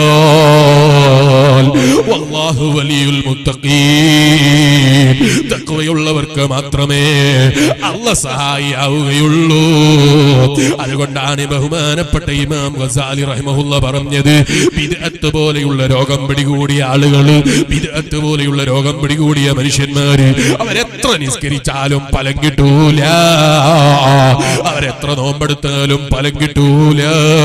പോയാൽ വല്ലാഹു വലിയുൽ മുത്തഖീൻ തഖ്വയുള്ളവർക്ക് മാത്രമേ അല്ല സഹായിയാവുകയുള്ളൂ അതുകൊണ്ടാണ് ബഹുമാനപ്പെട്ട ഇമാം ഗസാലി റഹിമഹുല്ല പറഞ്ഞത് ബിദ്അത്ത് പോലെയുള്ള രോഗം പിടികൂടിയ ആളുകൾ ബിദ്അത്ത് പോലെയുള്ള രോഗം പിടികൂടിയ മനുഷ്യന്മാര് അവരെത്ര നിസ്കരിച്ചാലും ഫലം കിട്ടൂല അവരെത്ര നോമ്പെടുത്താലും ഫലം കിട്ടൂല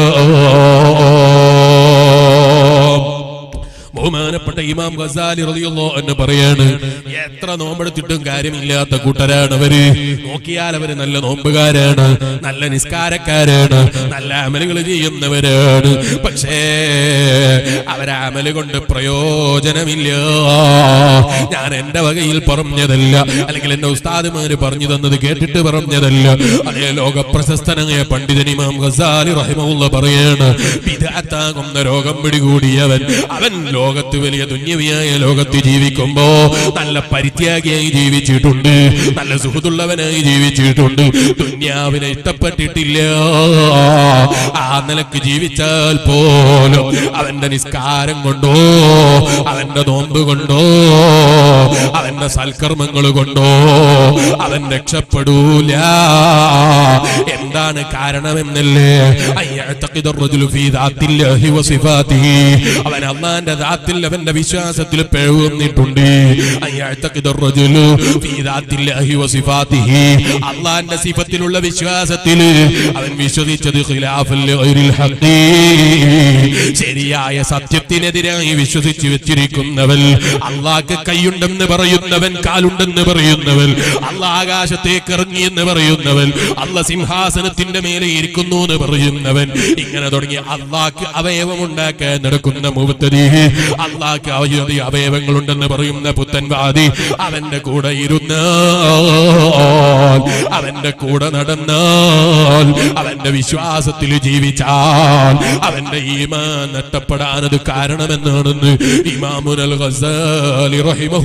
ബഹുമാനപ്പെട്ട ഇമാം ഗസാലി റളിയല്ലാഹു എന്ന് പറയാണ് എത്ര നോമ്പെടുത്തിട്ടും കാര്യമില്ലാത്ത കൂട്ടരാണ് അവര് നോക്കിയാൽ അവര് നല്ല നോമ്പുകാരാണ് നല്ല നിസ്കാരക്കാരാണ് നല്ല അമലുകൾ ചെയ്യുന്നവരാണ് പക്ഷേ അവരെ അമല് കൊണ്ട് പ്രയോജനമില്ല ഞാൻ എന്റെ വകയിൽ പറഞ്ഞതല്ല അല്ലെങ്കിൽ എന്റെ ഉസ്താദുമാര് പറഞ്ഞു തന്നത് കേട്ടിട്ട് പറഞ്ഞതല്ല അതേ ലോക പ്രശസ്തനായ പണ്ഡിതൻ ഇമാം ഗസാലി റഹിമഹുല്ല പറയാണ് വിദഗ്ധാകുന്ന രോഗം പിടികൂടിയവൻ അവൻ ലോകത്ത് വലിയ തുന്യവിയായ ലോകത്ത് ജീവിക്കുമ്പോ നല്ല പരിത്യാഗിയായി ജീവിച്ചിട്ടുണ്ട് നല്ല സുഹൃത്തുള്ളവനായി ജീവിച്ചിട്ടുണ്ട് ദുന്യാവിനെ ഇഷ്ടപ്പെട്ടിട്ടില്ല ആ നിലക്ക് ജീവിച്ചാൽ പോലും അവന്റെ നിസ്കാരം കൊണ്ടോ അവന്റെ നോമ്പ് കൊണ്ടോ അവന്റെ സൽക്കർമ്മങ്ങൾ കൊണ്ടോ അവൻ രക്ഷപ്പെടൂല എന്താണ് കാരണമെന്നല്ലേ അയ്യഅ്തഖിദു الرجل في ذات الله وصفاته അവൻ അള്ളാന്റെ ദാത്തിൽ അവന്റെ വിശ്വാസത്തിൽ പിഴവുന്നിട്ടുണ്ട് അയ്യഅ്തഖിദു الرجل في ذات الله وصفاته അള്ളാന്റെ സിഫത്തിലുള്ള വിശ്വാസത്തിൽ അവൻ വിശ്വസിച്ചത് ഖിലാഫൽ ലിഗൈറിൽ ഹഖീ ശരിയായ സത്യത്തിനെതിരായി വിശ്വസിച്ച് വെച്ചിരിക്കുന്നവൻ അള്ളാഹ്ക്ക് കൈയുണ്ടെന്ന് പറയുന്നവൻ കാലുണ്ടെന്ന് പറയുന്നവൻ അള്ളാഹ് ആകാശത്തേക്ക് ഇറങ്ങിയെന്ന് പറയുന്നവൻ അള്ള സിംഹാസനത്തിന്റെ മേലെ ഇരിക്കുന്നു എന്ന് പറയുന്നവൻ ഇങ്ങനെ തുടങ്ങി അള്ളാഹ്ക്ക് അവയവം ഉണ്ടാക്കാൻ നടക്കുന്ന മുബത്തരി അള്ളാഹ്ക്ക് അവയവ അവയവങ്ങളുണ്ടെന്ന് പറയുന്ന പുത്തൻവാദി അവന്റെ കൂടെ ഇരുന്നാൽ അവന്റെ കൂടെ നടന്നാൽ അവന്റെ വിശ്വാസത്തിൽ ജീവിച്ചാൽ അവന്റെ ഈമാൻ നഷ്ടപ്പെടാനത് കാരണമെന്നാണെന്ന് ഇമാമുൽ ഗസാലി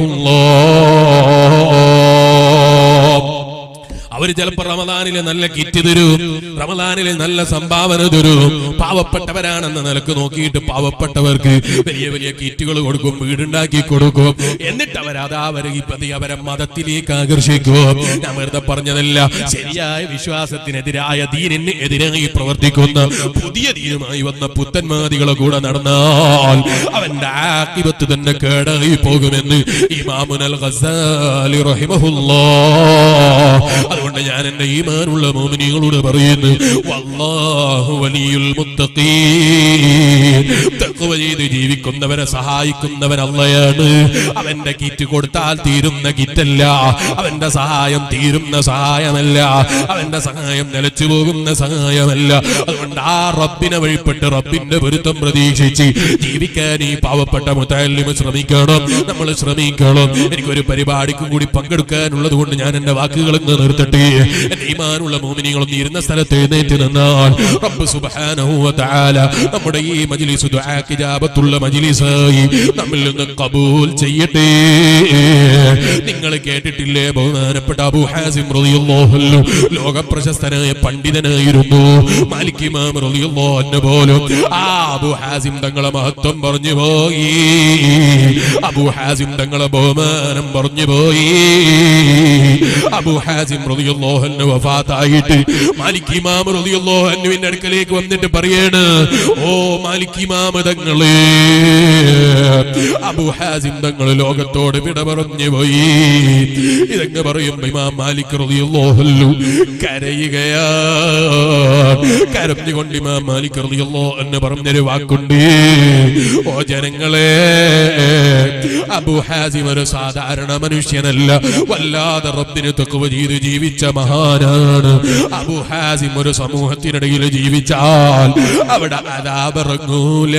റഹിമഹുല്ലാ അവര് ചിലപ്പോ റമദാനിലെ നല്ല കിറ്റ് തരും റമദാനിലെ നല്ല സംഭാവന തരും പാവപ്പെട്ടവരാണെന്ന നിലക്ക് നോക്കിയിട്ട് പാവപ്പെട്ടവർക്ക് വലിയ വലിയ കിറ്റുകൾ കൊടുക്കും വീടുണ്ടാക്കി കൊടുക്കും എന്നിട്ട് അവരത് അവരെ ഈ പ്രതി അവരെ മതത്തിലേക്ക് ആകർഷിക്കും ഞാൻ വെറുതെ പറഞ്ഞതല്ല ശരിയായ വിശ്വാസത്തിനെതിരായ ദീനിന് എതിരായി പ്രവർത്തിക്കുന്ന പുതിയ ദീനുമായി വന്ന പുത്തന്മാദികളെ കൂടെ നടന്നാൽ അവന്റെ ആക്കിപത്ത് തന്നെ കേടായി പോകുമെന്ന് ഇമാമുനൽ ഗസാലി റഹിമഹുല്ലാ അതുകൊണ്ട് ഞാൻ എന്റെ ഈമാനുള്ള മോമിനികളോട് പറയുന്നു വല്ലാഹു വലിയുൽ മുത്തഖീൻ തഖ്വ ചെയ്ത് ജീവിക്കുന്നവരെ സഹായിക്കുന്നവൻ അള്ളയാണ് അവന്റെ കിറ്റ് കൊടുത്താൽ തീരുന്ന കിറ്റല്ല അവന്റെ സഹായം തീരുന്ന സഹായമല്ല അവന്റെ സഹായം നിലച്ചു പോകുന്ന സഹായമല്ല അതുകൊണ്ട് ആ റബ്ബിനെ വഴിപ്പെട്ട് റബ്ബിന്റെ പൊരുത്തം പ്രതീക്ഷിച്ച് ജീവിക്കാൻ ഈ പാവപ്പെട്ട മുത്താലിമ ശ്രമിക്കണം നമ്മൾ ശ്രമിക്കണം എനിക്കൊരു പരിപാടിക്കും കൂടി പങ്കെടുക്കാനുള്ളത് കൊണ്ട് ഞാൻ എന്റെ വാക്കുകൾ ഇന്ന് നിർത്തട്ടെ എന്റെ ഈമാനുള്ള മോമിനികളൊന്നും ഇരുന്ന സ്ഥലത്ത് എഴുന്നേറ്റ് നിന്നാൽ റബ്ബ് സുബ്ഹാനഹു വ തആല നമ്മുടെ ഈ മജ്ലിസ് ദുആക്ക് ഇജാബത്തുള്ള മജ്ലിസായി നമ്മിൽ നിന്ന് കബൂൽ ചെയ്യട്ടെ നിങ്ങൾ കേട്ടിട്ടില്ലേ ബഹുമാനപ്പെട്ട അബൂ ഹാസിം റളിയല്ലാഹു അൻഹു ലോക പ്രശസ്തനായ പണ്ഡിതനായിരുന്നു മാലിക് ഇമാം റളിയല്ലാഹു അൻഹു പോലും ആ അബൂ ഹാസിം തങ്ങളെ മഹത്വം പറഞ്ഞു പോയി അബൂ ഹാസിം തങ്ങളെ ബഹുമാനം പറഞ്ഞു പോയി അബൂ ഹാസിം റളിയല്ലാഹു അൻഹു വഫാത്തായിട്ട് മാലിക് ഇമാം റളിയല്ലാഹു അൻഹുവിന്റെ അടുക്കലേക്ക് വന്നിട്ട് പറയാണ് ഓ മാലിക് ഇമാം തങ്ങളെ അബൂ ഹാസിം തങ്ങൾ ലോകത്തോട് വിട പറഞ്ഞു പോയി ഇതങ്ങ് പറയുമ്പോ ഇമാം മാലിക് റളിയല്ലാഹു അൻഹു കരയുകയാ കരഞ്ഞുകൊണ്ട് ഇമാം മാലിക് റളിയല്ലാഹു അൻഹു പറഞ്ഞൊരു വാക്കുണ്ട് ഓ ജനങ്ങളെ അബൂ ഹാസിം ഒരു സാധാരണ മനുഷ്യനല്ല വല്ലാതെ റബ്ബിന് തക്കുവ ചെയ്ത് ജീവിച്ച മഹാനാണ് അബൂ ഹാസിം ഒരു സമൂഹത്തിനിടയിൽ ജീവിച്ചാൽ അവിടെ അതാപിറങ്ങൂല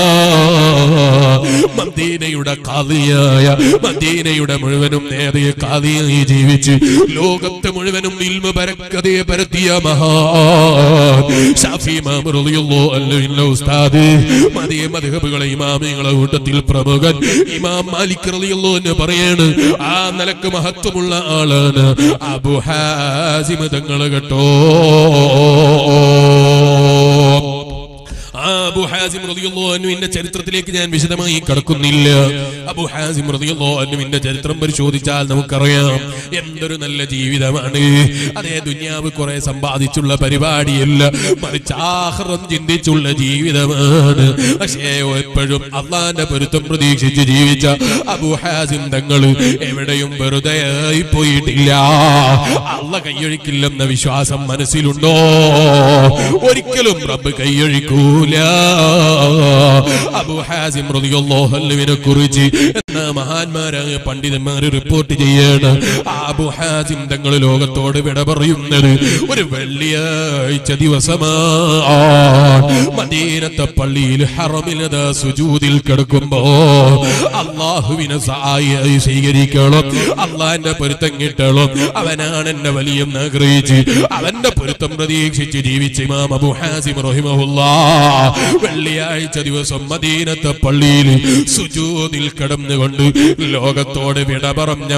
മദീനയുടെ കാതിയായ മദീനയുടെ മുഴുവനും നേറിയ കാതിയായി ജീവിച്ച് ലോകത്ത് മുഴുവനും ഇൽമ പരക്കതയെ പരത്തിയ മഹാ ഷാഫി ഇമാം റളിയല്ലാഹു അൻഹു ഉസ്താദ് മദിയ മദ്ഹബുകളെ ഇമാമികളെ കൂട്ടത്തിൽ പ്രമുഖൻ ഇമാം മാലിക് റളിയല്ലാഹു അൻഹു പറയാണ് ആ നിലക്ക് മഹത്വമുള്ള ആളാണ് അബു ഹാസിം തങ്ങൾ കേട്ടോ ആ അബു ഹാസിം റളിയല്ലാഹു അൻഹുവിന്റെ ചരിത്രത്തിലേക്ക് ഞാൻ വിശദമായി കടക്കുന്നില്ല അബു ഹാസിം റളിയല്ലാഹു അൻഹുവിന്റെ ചരിത്രം പരിശോധിച്ചാൽ നമുക്കറിയാം എന്തൊരു നല്ല ജീവിതമാണ് അതേ ദുനിയാവ് കുറെ സമ്പാദിച്ചുള്ള പരിപാടിയല്ല മറിച്ച് ആഹ്റം ചിന്തിച്ചുള്ള ജീവിതമാണ് പക്ഷേ എപ്പോഴും അള്ളാന്റെ പൊരുത്തം പ്രതീക്ഷിച്ച് ജീവിച്ച അബു ഹാസിം തങ്ങൾ എവിടെയും വെറുതെ ആയി പോയിട്ടില്ല അള്ള കൈയൊഴിക്കില്ലെന്ന വിശ്വാസം മനസ്സിലുണ്ടോ ഒരിക്കലും റബ്ബ് കൈയൊഴിക്കൂല അബു ഹാസിം റളിയല്ലാഹു അൻഹുവിനെ കുറിച്ച് എന്ന മഹാന്മാരായ പണ്ഡിതന്മാർ റിപ്പോർട്ട് ചെയ്യാണ് ആ അബു ഹാസിം തങ്ങൾ ലോകത്തോട് വിട പറയുന്നത് ഒരു വെള്ളിയാഴ്ച ദിവസമാണ് മദീനത്തെ പള്ളിയിൽ ഹറമിലത സുജൂദിൽ കിടക്കുമ്പോ അള്ളാഹുവിനെ സഹായി സ്വീകരിക്കണം അള്ളാന്റെ പൊരുത്തം കിട്ടണം അവനാണ് എന്നെ വലിയെന്ന് ആഗ്രഹിച്ച് അവന്റെ പൊരുത്തം പ്രതീക്ഷിച്ച് ജീവിച്ച ഇമാം അബു ഹാസിം റഹിമഹുല്ലാ വെള്ളിയാഴ്ച ദിവസം മദീനത്തെ പള്ളിയിൽ സുജൂദിൽ കിടന്നുകൊണ്ട് ലോകത്തോട് വിട പറഞ്ഞ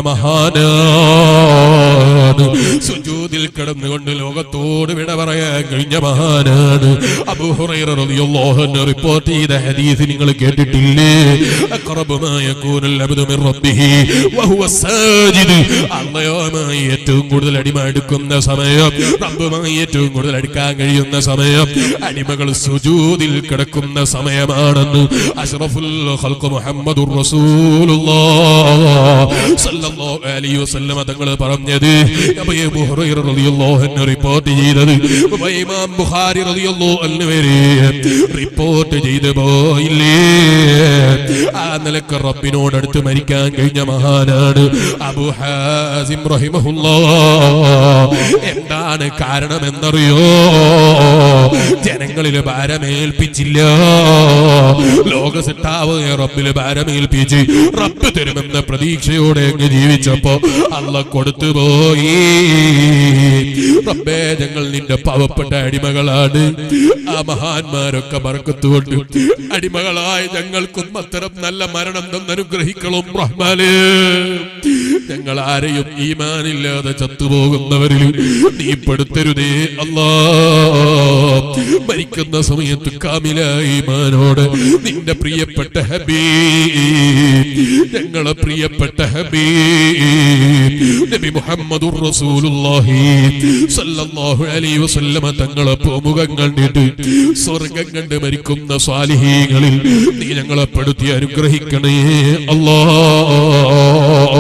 മഹാനാണ് സുജൂദിൽ കിടന്നുകൊണ്ട് ലോകത്തോട് വിട പറയാൻ കഴിഞ്ഞ മഹാനാണ് അബൂ ഹുറൈറ റളിയല്ലാഹു അൻഹു റിപ്പോർട്ട് ചെയ്ത ഹദീസ് നിങ്ങൾ കേട്ടിട്ടില്ലേ അഖറബു മാ യകൂനുൽ അബ്ദു മിൻ റബ്ബിഹി വഹുവ സാജിദ് അല്ലാഹുമായി ഏറ്റവും കൂടുതൽ അടിമ എടുക്കുന്ന സമയം റബ്ബുമായി ഏറ്റവും കൂടുതൽ അടുക്കാൻ കഴിയുന്ന സമയം അടിമകൾ സുജൂദിൽ കിടക്കുന്ന സമയമാണെന്ന് അഷ്റഫുൽ ഖൽഖ് മുഹമ്മദുർ റസൂലുള്ളാഹ് സല്ലല്ലാഹു അലൈഹി വസല്ലമ തങ്ങൾ പറഞ്ഞത് അബൂ ഹുറൈറ റളിയല്ലാഹു അൻഹു റിപ്പോർട്ട് ചെയ്തത് ഇമാം ബുഖാരി റളിയല്ലാഹു അൻഹു വരെ റിപ്പോർട്ട് ചെയ്തു പോയില്ലേ ആ നിലക്ക് റബ്ബിനോട് അടുത്ത് മരിക്കാൻ കഴിഞ്ഞ മഹാനാണ് അബു ഹാസിം റഹിമഹുല്ലാഹ് എന്താണ് കാരണമെന്നറിയോ ജനങ്ങളിൽ ഭാരമേൽപ്പിച്ചില്ല ലോകസിട്ടാവ് റബ്ബില് ഭാരമേൽപ്പിച്ച് റബ്ബ് തരുമെന്ന പ്രതീക്ഷയോടെ അങ്ങ് ജീവിച്ചപ്പോ അല്ല കൊടുത്തു പോയി റബ്ബേ ഞങ്ങൾ നിന്റെ പാവപ്പെട്ട അടിമകളാണ് ആ മഹാന്മാരൊക്കെ മറക്കത്തുകൊണ്ട് അടിമകളായ ഞങ്ങൾക്കും അത്തരം നല്ല മരണം തന്നനുഗ്രഹിക്കണം റഹ്മാനേ ഞങ്ങൾ ആരെയും ഈമാനില്ലാതെ ചത്തുപോകുന്നവരിൽ നീ പെടുത്തരുതേ അല്ലാ മരിക്കുന്ന സമയത്ത് കാമിലായ ഈമാനോട് നിന്റെ പ്രിയപ്പെട്ട ഹബീബ് ഞങ്ങളെ പ്രിയപ്പെട്ട ഹബീബ് നബി മുഹമ്മദുർ റസൂലുള്ളാഹി സല്ലല്ലാഹു അലൈഹി വസല്ലമ തങ്ങളെ മുഖം കണ്ടിട്ട് സ്വർഗം കണ്ട് മരിക്കുന്ന സ്വാലിഹീങ്ങളിൽ നീ ഞങ്ങളെ പെടുത്തി അനുഗ്രഹിക്കണേ അല്ലാ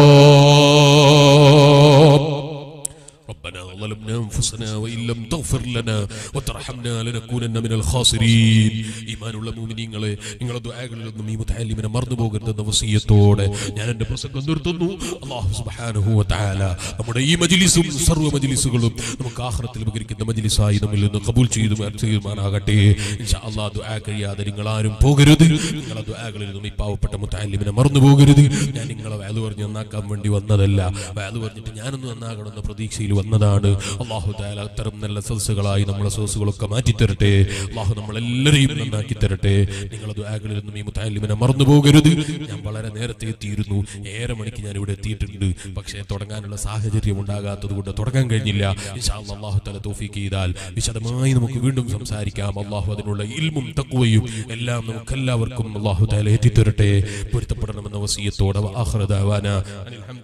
ربنا ظلمنا انفسنا وان لم تغفر ലനാ വതർഹംനാ ലനകൂനന്ന മിനൽ ഖാസിരീൻ ഈമാനുള്ള മുഅ്മിനീങ്ങളെ നിങ്ങളുടെ ദുആകളിലൊന്നും ഈ മുതഅല്ലിമിനെ മറന്നു പോകരുതെന്ന വസിയത്തോടെ ഞാൻ എൻ്റെ പ്രസംഗം നിർത്തുന്നു അല്ലാഹു സുബ്ഹാനഹു വതആല നമ്മുടെ ഈ മജ്ലിസും സർവ്വ മജ്ലിസുകളും നമുക്ക് ആഖിറത്തിൽ ഉപകരിക്കുന്ന മജ്ലിസായി നമ്മിൽ നിന്ന് കബൂൽ ചെയ്തു ചെയ്യുമാറാകട്ടെ ഇൻഷാ അല്ലാഹ് ദുആ കഴിയാതെ നിങ്ങൾ ആരും പോകരുത് നിങ്ങളെ ദുആകളിൽ നിന്നും ഈ പാവപ്പെട്ട മുത്തല്ലിമിനെ മറന്നു പോകരുത് ഞാൻ നിങ്ങളെ വാല് പറഞ്ഞ് നന്നാക്കാൻ വേണ്ടി വന്നതല്ല വാല് പറഞ്ഞിട്ട് ഞാനൊന്ന് നന്നാകണമെന്ന പ്രതീക്ഷയിൽ വന്നതാണ് അള്ളാഹു താല അത്തരം നല്ല സദസ്സുകളായി നമ്മളെ സദസ്സുകളൊക്കെ മാറ്റി തരട്ടെ അള്ളാഹു നമ്മളെല്ലാരെയും നന്നാക്കി തരട്ടെ നിങ്ങളെ ദുആകളിൽ നിന്നും ഈ മുത്തല്ലിമിനെ മറന്നു പോകരുത് ഞാൻ വളരെ നേരത്തെ എത്തിയിരുന്നു ഏറെ മണിക്ക് ഞാൻ ഇവിടെ എത്തിയിട്ടുണ്ട് പക്ഷേ തുടങ്ങാനുള്ള സാഹചര്യം ഉണ്ടാകാത്തത് കൊണ്ട് തുടങ്ങാൻ കഴിഞ്ഞില്ല ഇൻഷാ അല്ലാഹ് അള്ളാഹു തല തോഫീക്ക് ചെയ്താൽ വിശദമായി നമുക്ക് വീണ്ടും സംസാരിക്കാം അള്ളാഹു അതിനുള്ള ഇൽമും തക്കുവയും എല്ലാം നമുക്കെല്ലാവർക്കും അള്ളാഹു താല എത്തിത്തരട്ടെ പൊരുത്തപ്പെടണമെന്ന വസീയത്തോടെ ആഹ്റദാവാന അനിൽ ഹംദ്